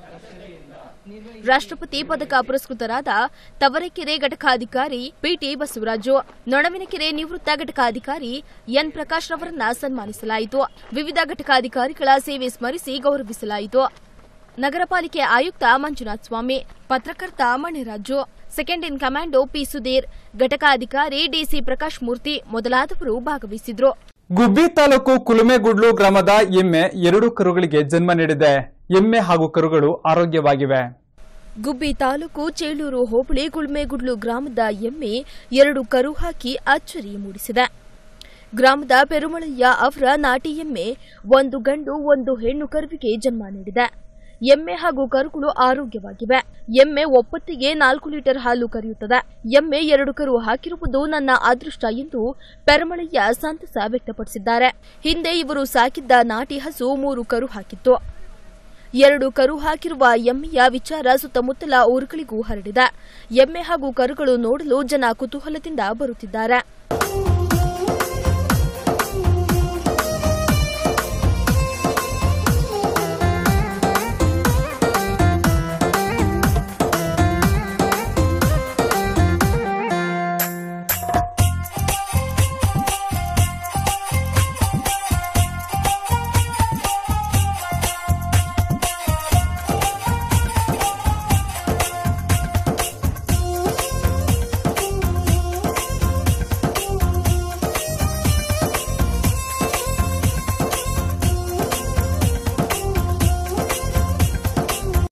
ರಾಷ್ಟ್ರಪತಿ ಪದಕ ಪುರಸ್ಕೃತರಾದ ತವರೆಕೆರೆ ಘಟಕಾಧಿಕಾರಿ ಪಿಟಿ ಬಸವರಾಜು ನೊಣವಿನಕೆರೆ ನಿವೃತ್ತ ಘಟಕಾಧಿಕಾರಿ ಎನ್ ಪ್ರಕಾಶ್ ರವರನ್ನ ಸನ್ಮಾನಿಸಲಾಯಿತು ವಿವಿಧ ಘಟಕಾಧಿಕಾರಿಗಳ ಸೇವೆ ಸ್ಮರಿಸಿ ಗೌರವಿಸಲಾಯಿತು ನಗರ ಪಾಲಿಕೆ ಆಯುಕ್ತ ಮಂಜುನಾಥ್ ಸ್ವಾಮಿ ಪತ್ರಕರ್ತ Maniraju second in commando P Sudhir ಘಟಕಾಧಿಕಾರಿ ಡಿಸಿ ಪ್ರಕಾಶ್ ಮೂರ್ತಿ ಮೊದಲಾದವರು ಭಾಗವಹಿಸಿದ್ರು ಗುಬ್ಬಿ ತಾಲೂಕು ಕುಲುಮೆಗುಡ್ಲು ಗ್ರಾಮದ ಎಮ್ಮೆ ಎರಡು ಕರುಗಳಿಗೆ ಜನ್ಮ ನೀಡಿದೆ ಎಮ್ಮೆ ಹಾಗೂ ಕರುಗಳು ಆರೋಗ್ಯವಾಗಿವೆ ಗುಬ್ಬಿ ತಾಲೂಕು ಚೇಳೂರು ಹೋಬಳಿ ಗುಳ್ಮೆಗುಡ್ಲು ಗ್ರಾಮದ ಎಮ್ಮೆ ಎರಡು ಕರು ಹಾಕಿ ಅಚ್ಚರಿ ಮೂಡಿಸಿದೆ ಗ್ರಾಮದ ಪೆರುಮಳಯ್ಯ ಅವರ ನಾಟಿ ಎಮ್ಮೆ ಒಂದು ಗಂಡು ಒಂದು ಹೆಣ್ಣು ಕರುವಿಗೆ ಜನ್ಮ ನೀಡಿದೆ ಎಮ್ಮೆ ಹಾಗೂ ಕರುಗಳು ಆರೋಗ್ಯವಾಗಿವೆ ಎಮ್ಮೆ ಒಪ್ಪತ್ತಿಗೆ ನಾಲ್ಕು ಲೀಟರ್ ಹಾಲು ಕರೆಯುತ್ತದೆ ಎಮ್ಮೆ ಎರಡು ಕರು ಹಾಕಿರುವುದು ನನ್ನ ಅದೃಷ್ಟ ಎಂದು ಪೆರಮಳಯ್ಯ ಸಂತಸ ವ್ಯಕ್ತಪಡಿಸಿದ್ದಾರೆ ಹಿಂದೆ ಇವರು ಸಾಕಿದ್ದ ನಾಟಿ ಹಸು ಮೂರು ಕರು ಹಾಕಿತ್ತು ಎರಡು ಕರು ಹಾಕಿರುವ ಎಮ್ಮೆಯ ವಿಚಾರ ಸುತ್ತಮುತ್ತಲ ಊರುಗಳಿಗೂ ಹರಡಿದೆ ಎಮ್ಮೆ ಹಾಗೂ ಕರುಗಳು ನೋಡಲು ಜನ ಕುತೂಹಲದಿಂದ ಬರುತ್ತಿದ್ದಾರೆ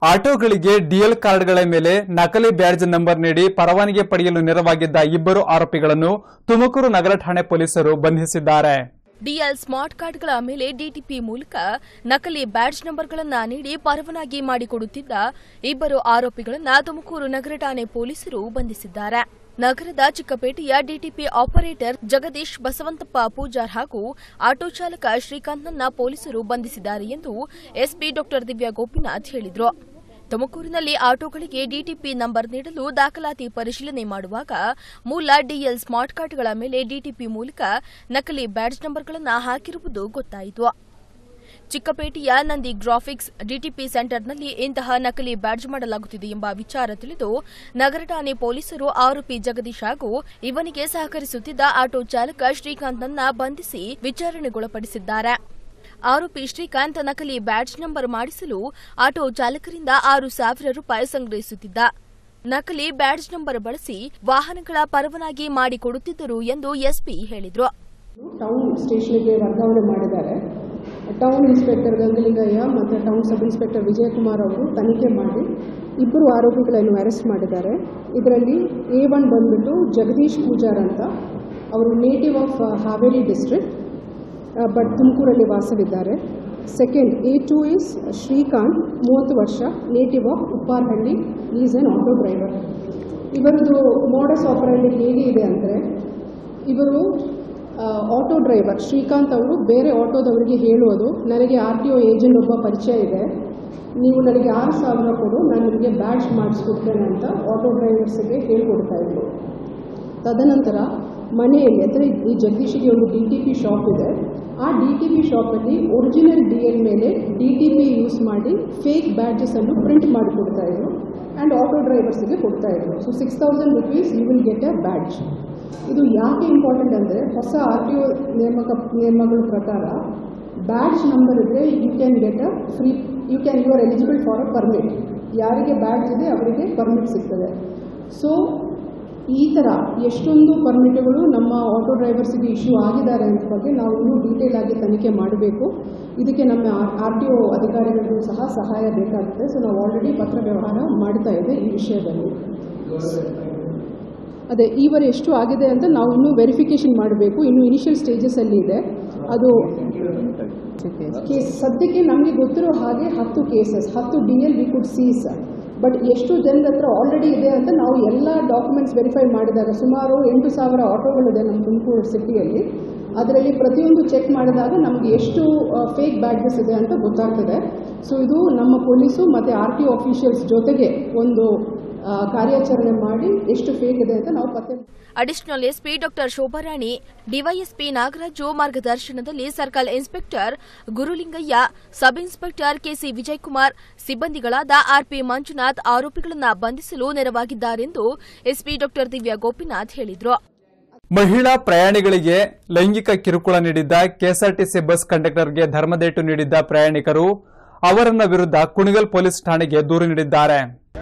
ಆಟೋಗಳಿಗೆ ಡಿಎಲ್ ಕಾರ್ಡ್ಗಳ ಮೇಲೆ ನಕಲಿ ಬ್ಯಾಡ್ಜ್ ನಂಬರ್ ನೀಡಿ ಪರವಾನಗಿ ಪಡೆಯಲು ನೆರವಾಗಿದ್ದ ಇಬ್ಬರು ಆರೋಪಿಗಳನ್ನು ತುಮಕೂರು ನಗರ ಠಾಣೆ ಪೊಲೀಸರು ಬಂಧಿಸಿದ್ದಾರೆ ಡಿಎಲ್ ಸ್ಮಾರ್ಟ್ ಕಾರ್ಡ್ಗಳ ಮೇಲೆ ಡಿಟಿಪಿ ಮೂಲಕ ನಕಲಿ ಬ್ಯಾಡ್ಜ್ ನಂಬರ್ಗಳನ್ನು ನೀಡಿ ಪರವಾನಗಿ ಮಾಡಿಕೊಡುತ್ತಿದ್ದ ಇಬ್ಬರು ಆರೋಪಿಗಳನ್ನು ತುಮಕೂರು ನಗರ ಠಾಣೆ ಪೊಲೀಸರು ಬಂಧಿಸಿದ್ದಾರೆ ನಗರದ ಚಿಕ್ಕಪೇಟೆಯ ಡಿಟಿಪಿ ಆಪರೇಟರ್ ಜಗದೀಶ್ ಬಸವಂತಪ್ಪ ಪೂಜಾರ್ ಹಾಗೂ ಆಟೋ ಚಾಲಕ ಶ್ರೀಕಾಂತ್ನನ್ನ ಪೊಲೀಸರು ಬಂಧಿಸಿದ್ದಾರೆ ಎಂದು ಎಸ್ಪಿ ಡಾ ದಿವ್ಯಾ ಗೋಪಿನಾಥ್ ಹೇಳಿದರು ತುಮಕೂರಿನಲ್ಲಿ ಆಟೋಗಳಿಗೆ ಡಿಟಿಪಿ ನಂಬರ್ ನೀಡಲು ದಾಖಲಾತಿ ಪರಿಶೀಲನೆ ಮಾಡುವಾಗ ಮೂಲ ಡಿಎಲ್ ಸ್ಮಾರ್ಟ್ ಕಾರ್ಡ್ಗಳ ಮೇಲೆ ಡಿಟಿಪಿ ಮೂಲಕ ನಕಲಿ ಬ್ಯಾಡ್ಜ್ ನಂಬರ್ಗಳನ್ನು ಹಾಕಿರುವುದು ಗೊತ್ತಾಯಿತು ಚಿಕ್ಕಪೇಟೆಯ ನಂದಿ ಗ್ರಾಫಿಕ್ಸ್ ಡಿಟಿಪಿ ಸೆಂಟರ್ನಲ್ಲಿ ಇಂತಹ ನಕಲಿ ಬ್ಯಾಡ್ಜ್ ಮಾಡಲಾಗುತ್ತಿದೆ ಎಂಬ ವಿಚಾರ ತಿಳಿದು ನಗರ ಠಾಣೆ ಪೊಲೀಸರು ಆರೋಪಿ ಜಗದೀಶ್ ಹಾಗೂ ಇವನಿಗೆ ಸಹಕರಿಸುತ್ತಿದ್ದ ಆಟೋ ಚಾಲಕ ಶ್ರೀಕಾಂತ್ನನ್ನ ಬಂಧಿಸಿ ವಿಚಾರಣೆಗೊಳಪಡಿಸಿದ್ದಾರೆ ಆರೋಪಿ ಶ್ರೀಕಾಂತ್ ನಕಲಿ ಬ್ಯಾಡ್ಜ್ ನಂಬರ್ ಮಾಡಿಸಲು ಆಟೋ ಚಾಲಕರಿಂದ ಆರು ಸಾವಿರ ರೂಪಾಯಿ ಸಂಗ್ರಹಿಸುತ್ತಿದ್ದ ನಕಲಿ ಬ್ಯಾಡ್ಜ್ ನಂಬರ್ ಬಳಸಿ ವಾಹನಗಳ ಪರವಾನಗಿ ಮಾಡಿಕೊಡುತ್ತಿದ್ದರು ಎಂದು ಎಸ್ಪಿ ಹೇಳಿದರು ಟೌನ್ ಸ್ಟೇಷನ್ಗೆ ವರ್ಗಾವಣೆ ಮಾಡಿದ್ದಾರೆ ಟೌನ್ ಇನ್ಸ್ಪೆಕ್ಟರ್ ಗಂಗಲಿಂಗಯ್ಯ ಮತ್ತು ಟೌನ್ ಸಬ್ ಇನ್ಸ್ಪೆಕ್ಟರ್ ವಿಜಯಕುಮಾರ್ ಅವರು ತನಿಖೆ ಮಾಡಿ ಇಬ್ಬರು ಆರೋಪಿಗಳನ್ನು ಅರೆಸ್ಟ್ ಮಾಡಿದ್ದಾರೆ ಇದರಲ್ಲಿ ಎ ಒನ್ ಬಂದ್ಬಿಟ್ಟು ಜಗದೀಶ್ ಪೂಜಾರ್ ಅಂತ ಅವರು native of Haveri district but ತುಮಕೂರಲ್ಲಿ ವಾಸವಿದ್ದಾರೆ second A two is Srikanth ಮೂವತ್ತು ವರ್ಷ native of Upparahalli is an auto driver ಇವರದು ಮೋಡಸ್ ಆಪರೇಂಡಿ ಹೇಗೆ ಇದೆ ಅಂದರೆ ಇವರು ಆಟೋ ಡ್ರೈವರ್ ಶ್ರೀಕಾಂತ್ ಅವರು ಬೇರೆ ಆಟೋದವರಿಗೆ ಹೇಳುವುದು ನನಗೆ ಆರ್ ಟಿ ಒ ಏಜೆಂಟ್ ಒಬ್ಬ ಪರಿಚಯ ಇದೆ ನೀವು ನನಗೆ ಆರು ಸಾವಿರ ಕೊಡು ನಾನು ನಿಮಗೆ ಬ್ಯಾಡ್ಜ್ ಮಾಡಿಸ್ಕೊಡ್ತೇನೆ ಅಂತ ಆಟೋ ಡ್ರೈವರ್ಸ್ಗೆ ಹೇಳ್ಕೊಡ್ತಾ ಇದ್ರು ತದನಂತರ ಮನೆಯಲ್ಲಿ ಅಂದರೆ ಈ ಜಗದೀಶಿಗೆ ಒಂದು ಡಿ ಟಿ ಪಿ ಶಾಪ್ ಇದೆ ಆ ಡಿ ಟಿ ಪಿ ಶಾಪಲ್ಲಿ ಒರಿಜಿನಲ್ ಡಿ ಎಲ್ ಮೇಲೆ ಡಿ ಟಿ ಪಿ ಯೂಸ್ ಮಾಡಿ ಫೇಕ್ ಬ್ಯಾಡ್ಜಸನ್ನು ಪ್ರಿಂಟ್ ಮಾಡಿ ಕೊಡ್ತಾ ಇದ್ರು ಆ್ಯಂಡ್ ಆಟೋ ಡ್ರೈವರ್ಸ್ಗೆ ಕೊಡ್ತಾ ಇದ್ರು so six thousand rupees you will get a badge ಇದು ಯಾಕೆ ಇಂಪಾರ್ಟೆಂಟ್ ಅಂದರೆ ಹೊಸ ಆರ್ ಟಿ ಒ ನೇಮಕ ನಿಯಮಗಳ ಪ್ರಕಾರ ಬ್ಯಾಡ್ಜ್ ನಂಬರ್ ಇದ್ದರೆ you can get a free you can you are eligible for a permit ಯಾರಿಗೆ ಬ್ಯಾಡ್ಜ್ ಇದೆ ಅವರಿಗೆ ಪರ್ಮಿಟ್ ಸಿಗ್ತದೆ ಸೊ ಈ ಥರ ಎಷ್ಟೊಂದು ಪರ್ಮಿಟ್ಗಳು ನಮ್ಮ ಆಟೋ ಡ್ರೈವರ್ಸ್ಗೆ ಇಶ್ಯೂ ಆಗಿದ್ದಾರೆ ಅಂತ ಬಗ್ಗೆ ನಾವು ಇನ್ನೂ ಡೀಟೇಲ್ ಆಗಿ ತನಿಖೆ ಮಾಡಬೇಕು ಇದಕ್ಕೆ ನಮ್ಮ ಆರ್ ಟಿ ಒ ಅಧಿಕಾರಿಗಳಿಗೂ ಸಹ ಸಹಾಯ ಬೇಕಾಗುತ್ತೆ ಸೊ ನಾವು ಆಲ್ರೆಡಿ ಪತ್ರ ವ್ಯವಹಾರ ಮಾಡ್ತಾ ಇದೆ ಈ ವಿಷಯದಲ್ಲಿ ಅದೇ ಈವರೆ ಎಷ್ಟು ಆಗಿದೆ ಅಂತ ನಾವು ಇನ್ನೂ ವೆರಿಫಿಕೇಷನ್ ಮಾಡಬೇಕು ಇನ್ನು ಇನಿಷಿಯಲ್ ಸ್ಟೇಜಸಲ್ಲಿ ಇದೆ ಅದು ಕೇಸ್ ಸದ್ಯಕ್ಕೆ ನಮಗೆ ಗೊತ್ತಿರೋ ಹಾಗೆ ಹತ್ತು ಕೇಸಸ್ ಹತ್ತು D L V could seize but ಎಷ್ಟು ಜನರ ಹತ್ರ ಆಲ್ರೆಡಿ ಇದೆ ಅಂತ ನಾವು ಎಲ್ಲ ಡಾಕ್ಯುಮೆಂಟ್ಸ್ ವೆರಿಫೈ ಮಾಡಿದಾಗ ಸುಮಾರು ಎಂಟು ಸಾವಿರ ಆಟೋಗಳಿದೆ ನಮ್ಮ ತುಮಕೂರು ಸಿಟಿಯಲ್ಲಿ ಅದರಲ್ಲಿ ಪ್ರತಿಯೊಂದು ಚೆಕ್ ಮಾಡಿದಾಗ ನಮಗೆ ಎಷ್ಟು ಫೇಕ್ ಬ್ಯಾಡ್ಜಸ್ ಇದೆ ಅಂತ ಗೊತ್ತಾಗ್ತದೆ ಸೊ ಇದು ನಮ್ಮ ಪೊಲೀಸು ಮತ್ತು ಆರ್ ಟಿ ಆಫೀಷಿಯಲ್ಸ್ ಜೊತೆಗೆ ಒಂದು ಆ, ಕಾರ್ಯಾಚರಣೆ ಮಾಡಿ ಎಷ್ಟು ಫೇಕ್ ಇದೆ ಅಂತ ನಾವು ಪತ್ತೆ ಅಡಿಷನಲ್ ಎಸ್ಪಿ ಡಾ ಶೋಭಾರಾಣಿ ಡಿವೈಎಸ್ಪಿ ನಾಗರಾಜು ಮಾರ್ಗದರ್ಶನದಲ್ಲಿ circle inspector Gurulingaiah sub inspector KC Vijayakumar ಸಿಬ್ಬಂದಿಗಳಾದ ಆರ್ಪಿ ಮಂಜುನಾಥ್ ಆರೋಪಿಗಳನ್ನು ಬಂಧಿಸಲು ನೆರವಾಗಿದ್ದಾರೆಂದು ಎಸ್ಪಿ ಡಾ ದಿವ್ಯಾ ಗೋಪಿನಾಥ್ ಹೇಳಿದರು ಮಹಿಳಾ ಪ್ರಯಾಣಿಗಳಿಗೆ ಲೈಂಗಿಕ ಕಿರುಕುಳ ನೀಡಿದ್ದ ಕೆಎಸ್ಆರ್ಟಿಸಿ ಬಸ್ ಕಂಡಕ್ಟರ್ಗೆ ಧರ್ಮದೇಟು ನೀಡಿದ್ದ ಪ್ರಯಾಣಿಕರು ಅವರನ್ನ ವಿರುದ್ಧ ಕುಣಿಗಲ್ ಪೊಲೀಸ್ ಠಾಣೆಗೆ ದೂರು ನೀಡಿದ್ದಾರೆ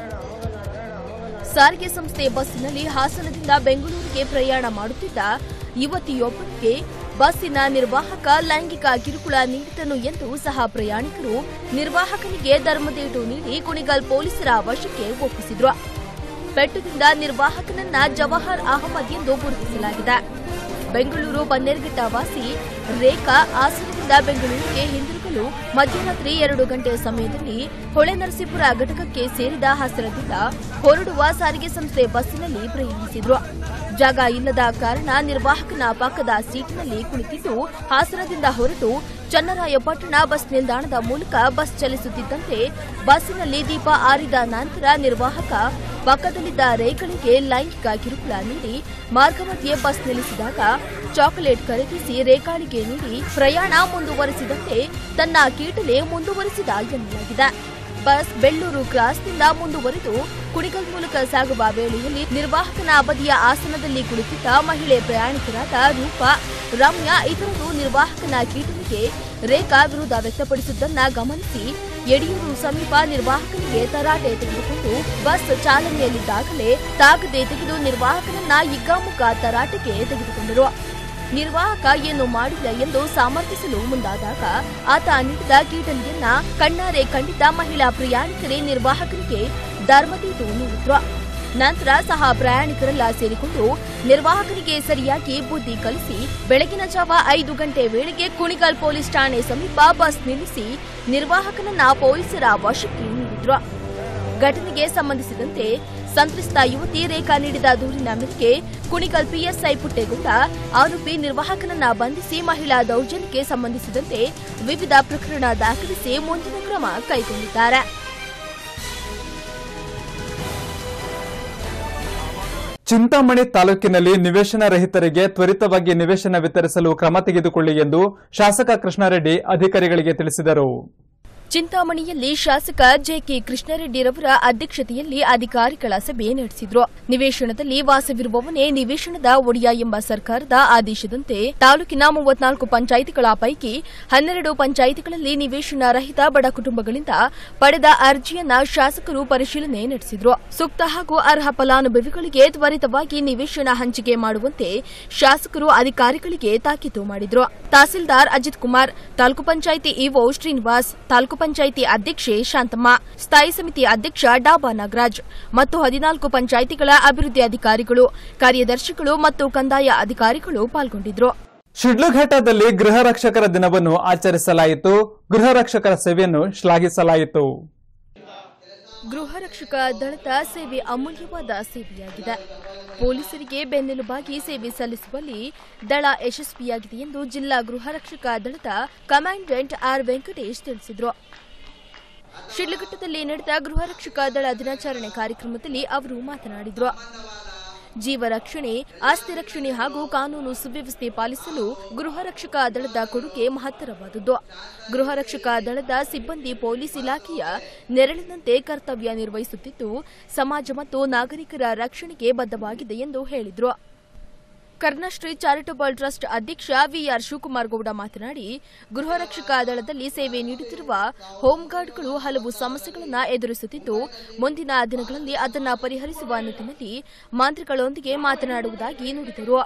ಸಾರಿಗೆ ಸಂಸ್ಥೆ ಬಸ್ಸಿನಲ್ಲಿ ಹಾಸನದಿಂದ ಬೆಂಗಳೂರಿಗೆ ಪ್ರಯಾಣ ಮಾಡುತ್ತಿದ್ದ ಯುವತಿಯೊಬ್ಬರಿಗೆ ಬಸ್ಸಿನ ನಿರ್ವಾಹಕ ಲೈಂಗಿಕ ಕಿರುಕುಳ ನೀಡಿದನು ಎಂದು ಸಹ ಪ್ರಯಾಣಿಕರು ನಿರ್ವಾಹಕನಿಗೆ ಧರ್ಮದೇಟು ನೀಡಿ ಕುಣಿಗಲ್ ಪೊಲೀಸರ ವಶಕ್ಕೆ ಒಪ್ಪಿಸಿದ್ರು ಪೆಟ್ಟುದಿಂದ ನಿರ್ವಾಹಕನನ್ನ ಜವಾಹರ್ ಅಹಮದ್ ಎಂದು ಗುರುತಿಸಲಾಗಿದೆ ಬೆಂಗಳೂರು ಬನ್ನೇರ್ಘಟ್ಟ ವಾಸಿ ರೇಖಾ ಹಾಸನದಿಂದ ಬೆಂಗಳೂರಿಗೆ ಹಿಂದಿರುಗಲು ಮಧ್ಯರಾತ್ರಿ ಎರಡು ಗಂಟೆ ಸಮಯದಲ್ಲಿ ಹೊಳೆನರಸೀಪುರ ಘಟಕಕ್ಕೆ ಸೇರಿದ ಹಾಸನದಿಂದ ಹೊರಡುವ ಸಾರಿಗೆ ಸಂಸ್ಥೆ ಬಸ್ಸಿನಲ್ಲಿ ಪ್ರಯಾಣಿಸಿದ್ರು ಜಾಗ ಇಲ್ಲದ ಕಾರಣ ನಿರ್ವಾಹಕನ ಪಕ್ಕದ ಸೀಟಿನಲ್ಲಿ ಕುಳಿತಿದ್ದು ಹಾಸನದಿಂದ ಹೊರಟು ಚನ್ನರಾಯಪಟ್ಟಣ ಬಸ್ ನಿಲ್ದಾಣದ ಮೂಲಕ ಬಸ್ ಚಲಿಸುತ್ತಿದ್ದಂತೆ ಬಸ್ಸಿನಲ್ಲಿ ದೀಪ ಆರಿದ ನಂತರ ನಿರ್ವಾಹಕ ಪಕ್ಕದಲ್ಲಿದ್ದ ರೇಖಳಿಗೆ ಲೈಂಗಿಕ ಕಿರುಕುಳ ನೀಡಿ ಮಾರ್ಗಮಧ್ಯೆ ಬಸ್ ನಿಲ್ಲಿಸಿದಾಗ ಚಾಕೊಲೇಟ್ ಖರೀದಿಸಿ ರೇಖಾಳಿಗೆ ನೀಡಿ ಪ್ರಯಾಣ ಮುಂದುವರೆಸಿದಂತೆ ತನ್ನ ಕೀಟಲೆ ಮುಂದುವರೆಸಿದ ಎನ್ನಲಾಗಿದೆ ಬಸ್ ಬೆಳ್ಳೂರು ಕ್ರಾಸ್ನಿಂದ ಮುಂದುವರೆದು ಕುಣಿಗಲ್ ಮೂಲಕ ಸಾಗುವ ವೇಳೆಯಲ್ಲಿ ನಿರ್ವಾಹಕನ ಬದಿಯ ಆಸನದಲ್ಲಿ ಕುಳಿತಿದ್ದ ಮಹಿಳೆ ಪ್ರಯಾಣಿಕರಾದ ರೂಪಾ ರಮ್ಯಾ ಇತರರು ನಿರ್ವಾಹಕನ ಕೀಟಲಿಗೆ ರೇಖಾ ವಿರೋಧ ವ್ಯಕ್ತಪಡಿಸಿದ್ದನ್ನ ಗಮನಿಸಿ ಯಡಿಯೂರು ಸಮೀಪ ನಿರ್ವಾಹಕನಿಗೆ ತರಾಟೆ ತೆಗೆದುಕೊಂಡು ಬಸ್ ಚಾಲನೆಯಲ್ಲಿದ್ದಾಗಲೇ ತಾಗದೆ ತೆಗೆದು ನಿರ್ವಾಹಕನನ್ನ ಹಿಗ್ಗಾಮುಗ್ಗ ತರಾಟೆಗೆ ತೆಗೆದುಕೊಂಡರು ನಿರ್ವಾಹಕ ಏನು ಮಾಡಿಲ್ಲ ಎಂದು ಸಮರ್ಥಿಸಲು ಮುಂದಾದಾಗ ಆತ ನೀಡಿದ ಕೀಟಲಿಯನ್ನ ಕಣ್ಣಾರೆ ಕಂಡಿದ್ದ ಮಹಿಳಾ ಪ್ರಯಾಣಿಕರೇ ನಿರ್ವಾಹಕರಿಗೆ ಧರ್ಮದೀತು ನೀಡಿದ್ರು ನಂತರ ಸಹ ಪ್ರಯಾಣಿಕರೆಲ್ಲ ಸೇರಿಕೊಂಡು ನಿರ್ವಾಹಕರಿಗೆ ಸರಿಯಾಗಿ ಬುದ್ಧಿ ಕಲಿಸಿ ಬೆಳಗಿನ ಜಾವ ಐದು ಗಂಟೆ ವೇಳೆಗೆ ಕುಣಿಗಲ್ ಪೊಲೀಸ್ ಠಾಣೆ ಸಮೀಪ ಬಸ್ ನಿಲ್ಲಿಸಿ ನಿರ್ವಾಹಕನನ್ನ ಪೊಲೀಸರ ವಶಕ್ಕೆ ನೀಡಿದ್ರು ಘಟನೆಗೆ ಸಂಬಂಧಿಸಿದಂತೆ ಸಂತ್ರಸ್ತ ಯುವತಿ ರೇಖಾ ನೀಡಿದ ದೂರಿನ ಮೇರೆಗೆ ಕುಣಿಗಲ್ ಪಿಎಸ್ಐ ಪುಟ್ಟೇಗೌಡ ಆರೋಪಿ ನಿರ್ವಾಹಕನನ್ನ ಬಂಧಿಸಿ ಮಹಿಳಾ ದೌರ್ಜನ್ಯಕ್ಕೆ ಸಂಬಂಧಿಸಿದಂತೆ ವಿವಿಧ ಪ್ರಕರಣ ದಾಖಲಿಸಿ ಮುಂದಿನ ಕ್ರಮ ಕೈಗೊಂಡಿದ್ದಾರೆ ಚಿಂತಾಮಣಿ ತಾಲೂಕಿನಲ್ಲಿ ನಿವೇಶನ ರಹಿತರಿಗೆ ತ್ವರಿತವಾಗಿ ನಿವೇಶನ ವಿತರಿಸಲು ಕ್ರಮ ತೆಗೆದುಕೊಳ್ಳಿ ಎಂದು ಶಾಸಕ ಕೃಷ್ಣಾರೆಡ್ಡಿ ಅಧಿಕಾರಿಗಳಿಗೆ ತಿಳಿಸಿದರು ಚಿಂತಾಮಣಿಯಲ್ಲಿ ಶಾಸಕ ಜೆಕೆ ಕೃಷ್ಣಾರೆಡ್ಡಿರವರ ಅಧ್ಯಕ್ಷತೆಯಲ್ಲಿ ಅಧಿಕಾರಿಗಳ ಸಭೆ ನಡೆಸಿದ್ರು ನಿವೇಶನದಲ್ಲಿ ವಾಸವಿರುವವನೇ ನಿವೇಶನದ ಒಡೆಯ ಎಂಬ ಸರ್ಕಾರದ ಆದೇಶದಂತೆ ತಾಲೂಕಿನ ಮೂವತ್ನಾಲ್ಕು ಪಂಚಾಯಿತಿಗಳ ಪೈಕಿ ಹನ್ನೆರಡು ಪಂಚಾಯಿತಿಗಳಲ್ಲಿ ನಿವೇಶನ ರಹಿತ ಬಡ ಕುಟುಂಬಗಳಿಂದ ಪಡೆದ ಅರ್ಜಿಯನ್ನ ಶಾಸಕರು ಪರಿಶೀಲನೆ ನಡೆಸಿದ್ರು ಸೂಕ್ತ ಹಾಗೂ ಅರ್ಹ ಫಲಾನುಭವಿಗಳಿಗೆ ತ್ವರಿತವಾಗಿ ನಿವೇಶನ ಹಂಚಿಕೆ ಮಾಡುವಂತೆ ಶಾಸಕರು ಅಧಿಕಾರಿಗಳಿಗೆ ತಾಕೀತು ಮಾಡಿದ್ರು ತಹಸೀಲ್ದಾರ್ ಅಜಿತ್ ಕುಮಾರ್ ತಾಲೂಕು ಪಂಚಾಯಿತಿ ಇಒ ಶ್ರೀನಿವಾಸ್ ತಾಲೂಕು ಪಂಚಾಯಿತಿ ಅಧ್ಯಕ್ಷೆ ಶಾಂತಮ್ಮ ಸ್ಥಾಯಿ ಸಮಿತಿ ಅಧ್ಯಕ್ಷ ಡಾಬಾ ನಾಗರಾಜ್ ಮತ್ತು ಹದಿನಾಲ್ಕು ಪಂಚಾಯಿತಿಗಳ ಅಭಿವೃದ್ಧಿ ಅಧಿಕಾರಿಗಳು ಕಾರ್ಯದರ್ಶಿಗಳು ಮತ್ತು ಕಂದಾಯ ಅಧಿಕಾರಿಗಳು ಪಾಲ್ಗೊಂಡಿದ್ರು ಶಿಡ್ಲಘಟ್ಟದಲ್ಲಿ ಗೃಹ ರಕ್ಷಕರ ದಿನವನ್ನು ಆಚರಿಸಲಾಯಿತು ಗೃಹ ರಕ್ಷಕರ ಸೇವೆಯನ್ನು ಶ್ಲಾಘಿಸಲಾಯಿತು ಗೃಹ ರಕ್ಷಕ ದಳದ ಸೇವೆ ಅಮೂಲ್ಯವಾದ ಸೇವೆಯಾಗಿದೆ ಪೊಲೀಸರಿಗೆ ಬೆನ್ನೆಲುಬಾಗಿ ಸೇವೆ ಸಲ್ಲಿಸುವಲ್ಲಿ ದಳ ಯಶಸ್ವಿಯಾಗಿದೆ ಎಂದು ಜಿಲ್ಲಾ ಗೃಹ ರಕ್ಷಕ ದಳದ ಕಮಾಂಡೆಂಟ್ ಆರ್ ವೆಂಕಟೇಶ್ ತಿಳಿಸಿದರು ಶಿಡ್ಲಘಟ್ಟದಲ್ಲಿ ನಡೆದ ಗೃಹ ರಕ್ಷಕ ದಳ ದಿನಾಚರಣೆ ಕಾರ್ಯಕ್ರಮದಲ್ಲಿ ಅವರು ಮಾತನಾಡಿದರು ಜೀವ ರಕ್ಷಣೆ ಆಸ್ತಿ ರಕ್ಷಣೆ ಹಾಗೂ ಕಾನೂನು ಸುವ್ಯವಸ್ಥೆ ಪಾಲಿಸಲು ಗೃಹ ರಕ್ಷಕ ದಳದ ಕೊಡುಗೆ ಮಹತ್ತರವಾದದ್ದು ಗೃಹ ರಕ್ಷಕ ದಳದ ಸಿಬ್ಬಂದಿ ಪೊಲೀಸ್ ಇಲಾಖೆಯ ನೆರಳಿನಂತೆ ಕರ್ತವ್ಯ ನಿರ್ವಹಿಸುತ್ತಿದ್ದು ಸಮಾಜ ಮತ್ತು ನಾಗರಿಕರ ರಕ್ಷಣೆಗೆ ಬದ್ಧವಾಗಿದೆ ಎಂದು ಹೇಳಿದರು ಕರ್ಣಶ್ರೀ ಚಾರಿಟಬಲ್ ಟ್ರಸ್ಟ್ ಅಧ್ಯಕ್ಷ ವಿಆರ್ ಶಿವಕುಮಾರ್ ಗೌಡ ಮಾತನಾಡಿ ಗೃಹ ರಕ್ಷಕ ದಳದಲ್ಲಿ ಸೇವೆ ನೀಡುತ್ತಿರುವ ಹೋಂಗಾರ್ಡ್ಗಳು ಹಲವು ಸಮಸ್ಯೆಗಳನ್ನು ಎದುರಿಸುತ್ತಿದ್ದು ಮುಂದಿನ ದಿನಗಳಲ್ಲಿ ಅದನ್ನು ಪರಿಹರಿಸುವ ನಿಟ್ಟಿನಲ್ಲಿ ಮಂತ್ರಿಗಳೊಂದಿಗೆ ಮಾತನಾಡುವುದಾಗಿ ನುಡಿದರು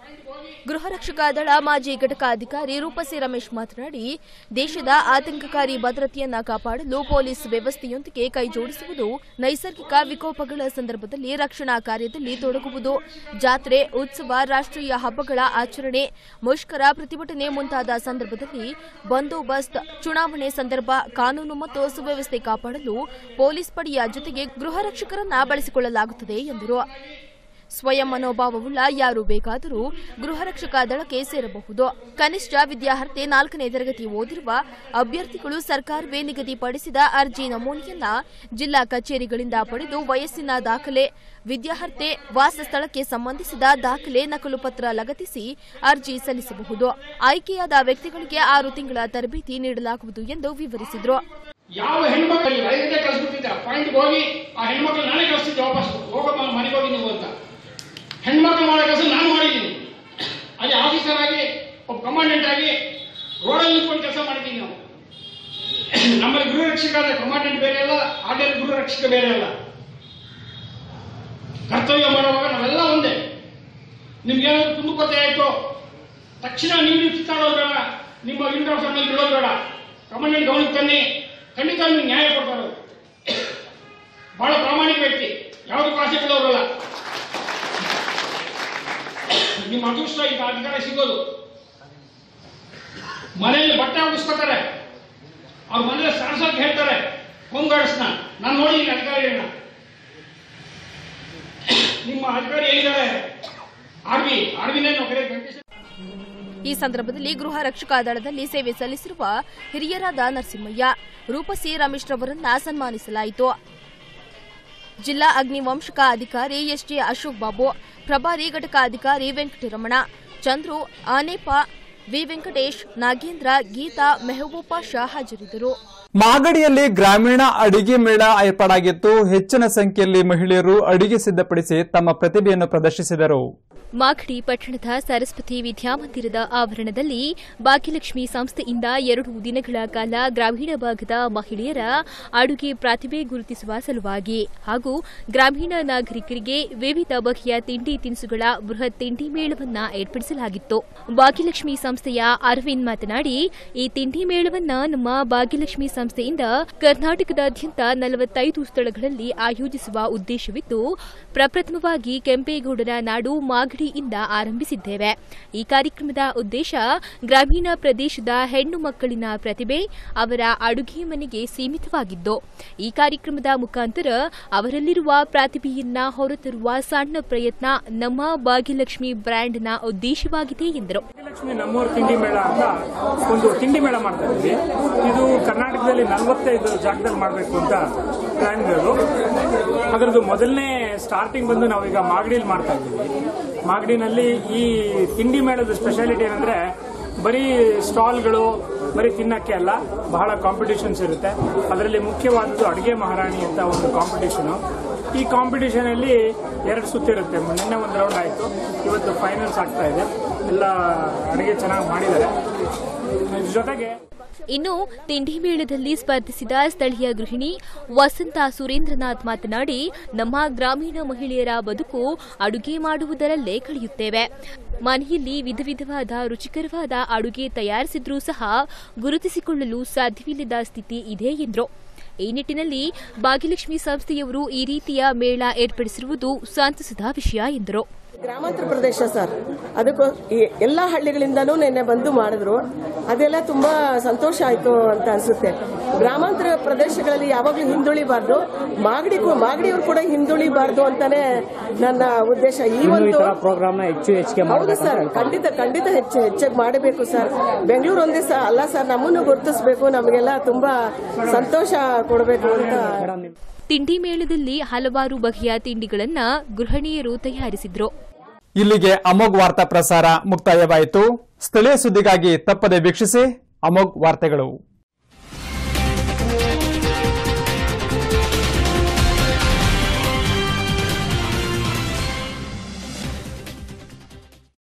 ಗೃಹ ರಕ್ಷಕ ದಳ ಮಾಜಿ ಘಟಕಾಧಿಕಾರಿ ರೂಪಸಿ ರಮೇಶ್ ಮಾತನಾಡಿ ದೇಶದ ಆತಂಕಕಾರಿ ಭದ್ರತೆಯನ್ನ ಕಾಪಾಡಲು ಪೊಲೀಸ್ ವ್ಯವಸ್ಥೆಯೊಂದಿಗೆ ಕೈಜೋಡಿಸುವುದು ನೈಸರ್ಗಿಕ ವಿಕೋಪಗಳ ಸಂದರ್ಭದಲ್ಲಿ ರಕ್ಷಣಾ ಕಾರ್ಯದಲ್ಲಿ ತೊಡಗುವುದು ಜಾತ್ರೆ ಉತ್ಸವ ರಾಷ್ಟ್ರೀಯ ಹಬ್ಬಗಳ ಆಚರಣೆ ಮುಷ್ಕರ ಪ್ರತಿಭಟನೆ ಮುಂತಾದ ಸಂದರ್ಭದಲ್ಲಿ ಬಂದೋಬಸ್ತ್ ಚುನಾವಣೆ ಸಂದರ್ಭ ಕಾನೂನು ಮತ್ತು ಸುವ್ಯವಸ್ಥೆ ಕಾಪಾಡಲು ಪೊಲೀಸ್ ಪಡೆಯ ಜೊತೆಗೆ ಗೃಹ ರಕ್ಷಕರನ್ನ ಬಳಸಿಕೊಳ್ಳಲಾಗುತ್ತದೆ ಎಂದರು ಸ್ವಯಂ ಮನೋಭಾವವುಳ್ಳ ಯಾರು ಬೇಕಾದರೂ ಗೃಹ ರಕ್ಷಕ ದಳಕ್ಕೆ ಸೇರಬಹುದು ಕನಿಷ್ಠ ವಿದ್ಯಾರ್ಥಿ ನಾಲ್ಕನೇ ತರಗತಿ ಓದಿರುವ ಅಭ್ಯರ್ಥಿಗಳು ಸರ್ಕಾರವೇ ನಿಗದಿಪಡಿಸಿದ ಅರ್ಜಿ ನಮೂನೆಯನ್ನ ಜಿಲ್ಲಾ ಕಚೇರಿಗಳಿಂದ ಪಡೆದು ವಯಸ್ಸಿನ ದಾಖಲೆ ವಿದ್ಯಾರ್ಥಿ ವಾಸ ಸ್ಥಳಕ್ಕೆ ಸಂಬಂಧಿಸಿದ ದಾಖಲೆ ನಕಲು ಪತ್ರ ಲಗತ್ತಿಸಿ ಅರ್ಜಿ ಸಲ್ಲಿಸಬಹುದು ಆಯ್ಕೆಯಾದ ವ್ಯಕ್ತಿಗಳಿಗೆ ಆರು ತಿಂಗಳ ತರಬೇತಿ ನೀಡಲಾಗುವುದು ಎಂದು ವಿವರಿಸಿದರು ಯಾವ ಹೆಣ್ಮಕ್ಳು ರೈತರೇ ಕಳಿಸ್ಬಿಟ್ಟಿದ್ದೆ ಪಾಯಿಂಟ್ಗೆ ಹೋಗಿ ಆ ಹೆಣ್ಮಕ್ಳು ನಾನೇ ಕಳಿಸ್ತಿದ್ದೆ ವಾಪಸ್ ಹೋಗಮ್ಮ ನಾನು ಮನೆಗೆ ಹೋಗಿ ನೀವು ಅಂತ ಹೆಣ್ಮಕ್ಳು ಮಾಡೋ ಕೆಲಸ ನಾನು ಮಾಡಿದ್ದೀನಿ ಅಲ್ಲಿ ಆಫೀಸರ್ ಆಗಿ ಒಬ್ಬ ಕಮಾಂಡೆಂಟ್ ಆಗಿ ರೋಡಲ್ಲಿ ನಿಂತ್ಕೊಂಡು ಕೆಲಸ ಮಾಡಿದ್ದೀನಿ ನಾವು ನಮ್ಮಲ್ಲಿ ಗೃಹ ರಕ್ಷಕ ಅಂದ್ರೆ ಕಮಾಂಡೆಂಟ್ ಬೇರೆ ಅಲ್ಲ ಆಡಳಿತ ಗೃಹ ರಕ್ಷಕ ಬೇರೆ ಅಲ್ಲ ಕರ್ತವ್ಯ ಮಾಡುವಾಗ ನಾವೆಲ್ಲ ಒಂದೇ ನಿಮ್ಗೇನಾದ್ರು ಕುಂದುಕೊತ್ತೆ ಆಯ್ತು ತಕ್ಷಣ ನೀವು ನೀವು ಕಿತ್ತಾಡೋದು ಬೇಡ ನಿಮ್ಮ ಯೂನಿಫಾರ್ಮ್ ಮೇಲೆ ಬಿಡೋದು ಬೇಡ ಕಮಾಂಡೆಂಟ್ ಗಮನಕ್ಕೆ ತನ್ನಿ ಖಂಡಿತ ನಿಮ್ಗೆ ನ್ಯಾಯ ಕೊಡ್ತಾರೆ ಅವ್ರು. ಬಹಳ ಪ್ರಾಮಾಣಿಕ ವ್ಯಕ್ತಿ ಯಾವುದಕ್ಕೂ ಆಸೆ ಪಡೋರಲ್ಲ ನಿಮ್ಮ ಅದೃಷ್ಟ ಈಗ ಅಧಿಕಾರ ಸಿಗೋದು ಮನೆಯಲ್ಲಿ ಬಟ್ಟೆ ಹಾಕಿಸ್ಕೊತಾರೆ ಅವ್ರ ಮನೇಲಿ ಸಾರ್ಸೋಕೆ ಹೇಳ್ತಾರೆ ಹೋಮ್ ಗಾರ್ಡ್ಸ್ನ ನಾನು ನೋಡಿದ್ದೀನಿ ಅಧಿಕಾರಿಗಳನ್ನ ನಿಮ್ಮ ಅಧಿಕಾರಿ ಹೇಳಿದ್ದಾರೆ ಆರ್ವಿ ಆರ್ವಿನೇ ನಾವು ಕರೆ ವೆಂಕಟೇಶ ಈ ಸಂದರ್ಭದಲ್ಲಿ ಗೃಹ ರಕ್ಷಕ ದಳದಲ್ಲಿ ಸೇವೆ ಸಲ್ಲಿಸಿರುವ ಹಿರಿಯರಾದ ನರಸಿಂಹಯ್ಯ ರೂಪಸಿ ರಮೇಶ್ ರವರನ್ನ ಸನ್ಮಾನಿಸಲಾಯಿತು ಜಿಲ್ಲಾ ಅಗ್ನಿವಂಶಕ ಅಧಿಕಾರಿ ಎಸ್ಜೆ ಅಶೋಕ್ ಬಾಬು ಪ್ರಭಾರಿ ಘಟಕ ಅಧಿಕಾರಿ ವೆಂಕಟರಮಣ ಚಂದ್ರು ಆನೇಪ ವಿ ವೆಂಕಟೇಶ್ ನಾಗೇಂದ್ರ ಗೀತಾ ಮೆಹಬೂಬಾ ಶಾ ಹಾಜರಿದ್ದರು ಮಾಗಡಿಯಲ್ಲಿ ಗ್ರಾಮೀಣ ಅಡಿಗೆ ಮೇಳ ಏರ್ಪಾಡಾಗಿತ್ತು ಹೆಚ್ಚಿನ ಸಂಖ್ಯೆಯಲ್ಲಿ ಮಹಿಳೆಯರು ಅಡಿಗೆ ಸಿದ್ಧಪಡಿಸಿ ತಮ್ಮ ಪ್ರತಿಭೆಯನ್ನು ಪ್ರದರ್ಶಿಸಿದರು ಮಾಗಡಿ ಪಟ್ಟಣದ ಸರಸ್ವತಿ ವಿದ್ಯಾಮಂದಿರದ ಆವರಣದಲ್ಲಿ ಭಾಗ್ಯಲಕ್ಷ್ಮಿ ಸಂಸ್ಥೆಯಿಂದ ಎರಡು ದಿನಗಳ ಕಾಲ ಗ್ರಾಮೀಣ ಭಾಗದ ಮಹಿಳೆಯರ ಅಡುಗೆ ಪ್ರತಿಭೆ ಗುರುತಿಸುವ ಸಲುವಾಗಿ ಹಾಗೂ ಗ್ರಾಮೀಣ ನಾಗರಿಕರಿಗೆ ವಿವಿಧ ಬಗೆಯ ತಿಂಡಿ ತಿನಿಸುಗಳ ಬೃಹತ್ ತಿಂಡಿ ಮೇಳವನ್ನ ಏರ್ಪಡಿಸಲಾಗಿತ್ತು ಭಾಗ್ಯಲಕ್ಷ್ಮಿ ಸಂಸ್ಥೆಯ ಅರವಿಂದ್ ಮಾತನಾಡಿ ಈ ತಿಂಡಿ ಮೇಳವನ್ನ ನಮ್ಮ ಭಾಗ್ಯಲಕ್ಷ್ಮಿ ಸಂಸ್ಥೆಯಿಂದ ಕರ್ನಾಟಕದಾದ್ಯಂತ ನಲವತ್ತೈದು ಸ್ಥಳಗಳಲ್ಲಿ ಆಯೋಜಿಸುವ ಉದ್ದೇಶವಿದ್ದು ಪ್ರಪ್ರಥಮವಾಗಿ ಕೆಂಪೇಗೌಡರ ನಾಡು ಮಾಗಡಿಯಿಂದ ಆರಂಭಿಸಿದ್ದೇವೆ ಈ ಕಾರ್ಯಕ್ರಮದ ಉದ್ದೇಶ ಗ್ರಾಮೀಣ ಪ್ರದೇಶದ ಹೆಣ್ಣು ಮಕ್ಕಳಿನ ಪ್ರತಿಭೆ ಅವರ ಅಡುಗೆ ಮನೆಗೆ ಸೀಮಿತವಾಗಿದ್ದು ಈ ಕಾರ್ಯಕ್ರಮದ ಮುಖಾಂತರ ಅವರಲ್ಲಿರುವ ಪ್ರತಿಭೆಯನ್ನ ಹೊರತರುವ ಸಣ್ಣ ಪ್ರಯತ್ನ ನಮ್ಮ ಭಾಗ್ಯಲಕ್ಷ್ಮಿ ಬ್ರ್ಯಾಂಡ್ನ ಉದ್ದೇಶವಾಗಿದೆ ಎಂದರು ಲಕ್ಷ್ಮಿ ನಮ್ಮೂರು ತಿಂಡಿ ಮೇಳ ಅಂತ ಒಂದು ತಿಂಡಿ ಮೇಳ ಮಾಡ್ತಾ ಇದ್ವಿ ಇದು ಕರ್ನಾಟಕದಲ್ಲಿ ನಲವತ್ತೈದು ಜಾಗದಲ್ಲಿ ಮಾಡಬೇಕು ಅಂತ ಪ್ಲಾನ್ ಇರೋದು ಅದರದ್ದು ಮೊದಲನೇ ಸ್ಟಾರ್ಟಿಂಗ್ ಬಂದು ನಾವೀಗ ಮಾಗಡಿಲಿ ಮಾಡ್ತಾ ಇದ್ದೀವಿ ಮಾಗಡಿನಲ್ಲಿ ಈ ತಿಂಡಿ ಮೇಳದ ಸ್ಪೆಷಾಲಿಟಿ ಏನಂದ್ರೆ ಬರೀ ಸ್ಟಾಲ್ಗಳು ಬರೀ ತಿನ್ನಕ್ಕೆ ಅಲ್ಲ ಬಹಳ ಕಾಂಪಿಟೇಷನ್ಸ್ ಇರುತ್ತೆ ಅದರಲ್ಲಿ ಮುಖ್ಯವಾದದ್ದು ಅಡುಗೆ ಮಹಾರಾಣಿ ಅಂತ ಒಂದು ಕಾಂಪಿಟೇಷನ್ ಈ ಕಾಂಪಿಟೇಷನ್ ಅಲ್ಲಿ ಎರಡು ಸುತ್ತಿರುತ್ತೆ ನಿನ್ನೆ ಒಂದು ರೌಂಡ್ ಆಯಿತು ಇವತ್ತು ಫೈನಲ್ಸ್ ಆಗ್ತಾ ಇದೆ ಎಲ್ಲ ಅಡುಗೆ ಚೆನ್ನಾಗಿ ಮಾಡಿದ್ದಾರೆ ಇದ್ರ ಜೊತೆಗೆ ಇನ್ನು ತಿಂಡಿ ಮೇಳದಲ್ಲಿ ಸ್ಪರ್ಧಿಸಿದ ಸ್ಥಳೀಯ ಗೃಹಿಣಿ ವಸಂತ ಸುರೇಂದ್ರನಾಥ್ ಮಾತನಾಡಿ ನಮ್ಮ ಗ್ರಾಮೀಣ ಮಹಿಳೆಯರ ಬದುಕು ಅಡುಗೆ ಮಾಡುವುದರಲ್ಲೇ ಕಳೆಯುತ್ತೇವೆ ಮನೆಯಲ್ಲಿ ವಿಧ ವಿಧವಾದ ರುಚಿಕರವಾದ ಅಡುಗೆ ತಯಾರಿಸಿದ್ರೂ ಸಹ ಗುರುತಿಸಿಕೊಳ್ಳಲು ಸಾಧ್ಯವಿಲ್ಲದ ಸ್ಥಿತಿ ಇದೆ ಎಂದರು ಈ ನಿಟ್ಟಿನಲ್ಲಿ ಭಾಗ್ಯಲಕ್ಷ್ಮಿ ಸಂಸ್ಥೆಯವರು ಈ ರೀತಿಯ ಮೇಳ ಏರ್ಪಡಿಸಿರುವುದು ಸಂತಸದ ವಿಷಯ ಎಂದರು ಗ್ರಾಮಾಂತರ ಪ್ರದೇಶ ಸರ್ ಅದಕ್ಕೂ ಈ ಎಲ್ಲ ಹಳ್ಳಿಗಳಿಂದನೂ ನಿನ್ನೆ ಬಂದು ಮಾಡಿದ್ರು ಅದೆಲ್ಲ ತುಂಬಾ ಸಂತೋಷ ಆಯ್ತು ಅಂತ ಅನ್ಸುತ್ತೆ ಗ್ರಾಮಾಂತರ ಪ್ರದೇಶಗಳಲ್ಲಿ ಯಾವಾಗಲೂ ಹಿಂದುಳಿಬಾರ್ದು ಮಾಗಡಿ ಮಾಗಡಿಯವರು ಕೂಡ ಹಿಂದುಳಿಬಾರ್ದು ಅಂತಾನೆ ನನ್ನ ಉದ್ದೇಶ ಈ ಒಂದು ಪ್ರೋಗ್ರಾಮ್ ಹೆಚ್ಚು ಹೆಚ್ಚಿಗೆ ಹೌದು ಸರ್ ಖಂಡಿತ ಖಂಡಿತ ಹೆಚ್ಚು ಹೆಚ್ಚಾಗಿ ಮಾಡಬೇಕು ಸರ್ ಬೆಂಗಳೂರು ಒಂದೇ ಸಹ ಅಲ್ಲ ಸರ್ ನಮ್ಮನ್ನು ಗುರುತಿಸಬೇಕು ನಮಗೆಲ್ಲ ತುಂಬಾ ಸಂತೋಷ ಕೊಡಬೇಕು ಅಂತ ತಿಂಡಿ ಮೇಳದಲ್ಲಿ ಹಲವಾರು ಬಗೆಯ ತಿಂಡಿಗಳನ್ನ ಗೃಹಿಣಿಯರು ತಯಾರಿಸಿದ್ರು ಇಲ್ಲಿಗೆ ಅಮೋಘ್ ವಾರ್ತಾ ಪ್ರಸಾರ ಮುಕ್ತಾಯವಾಯಿತು ಸ್ಥಳೀಯ ಸುದ್ದಿಗಾಗಿ ತಪ್ಪದೆ ವೀಕ್ಷಿಸಿ ಅಮೋಘ್ ವಾರ್ತೆಗಳು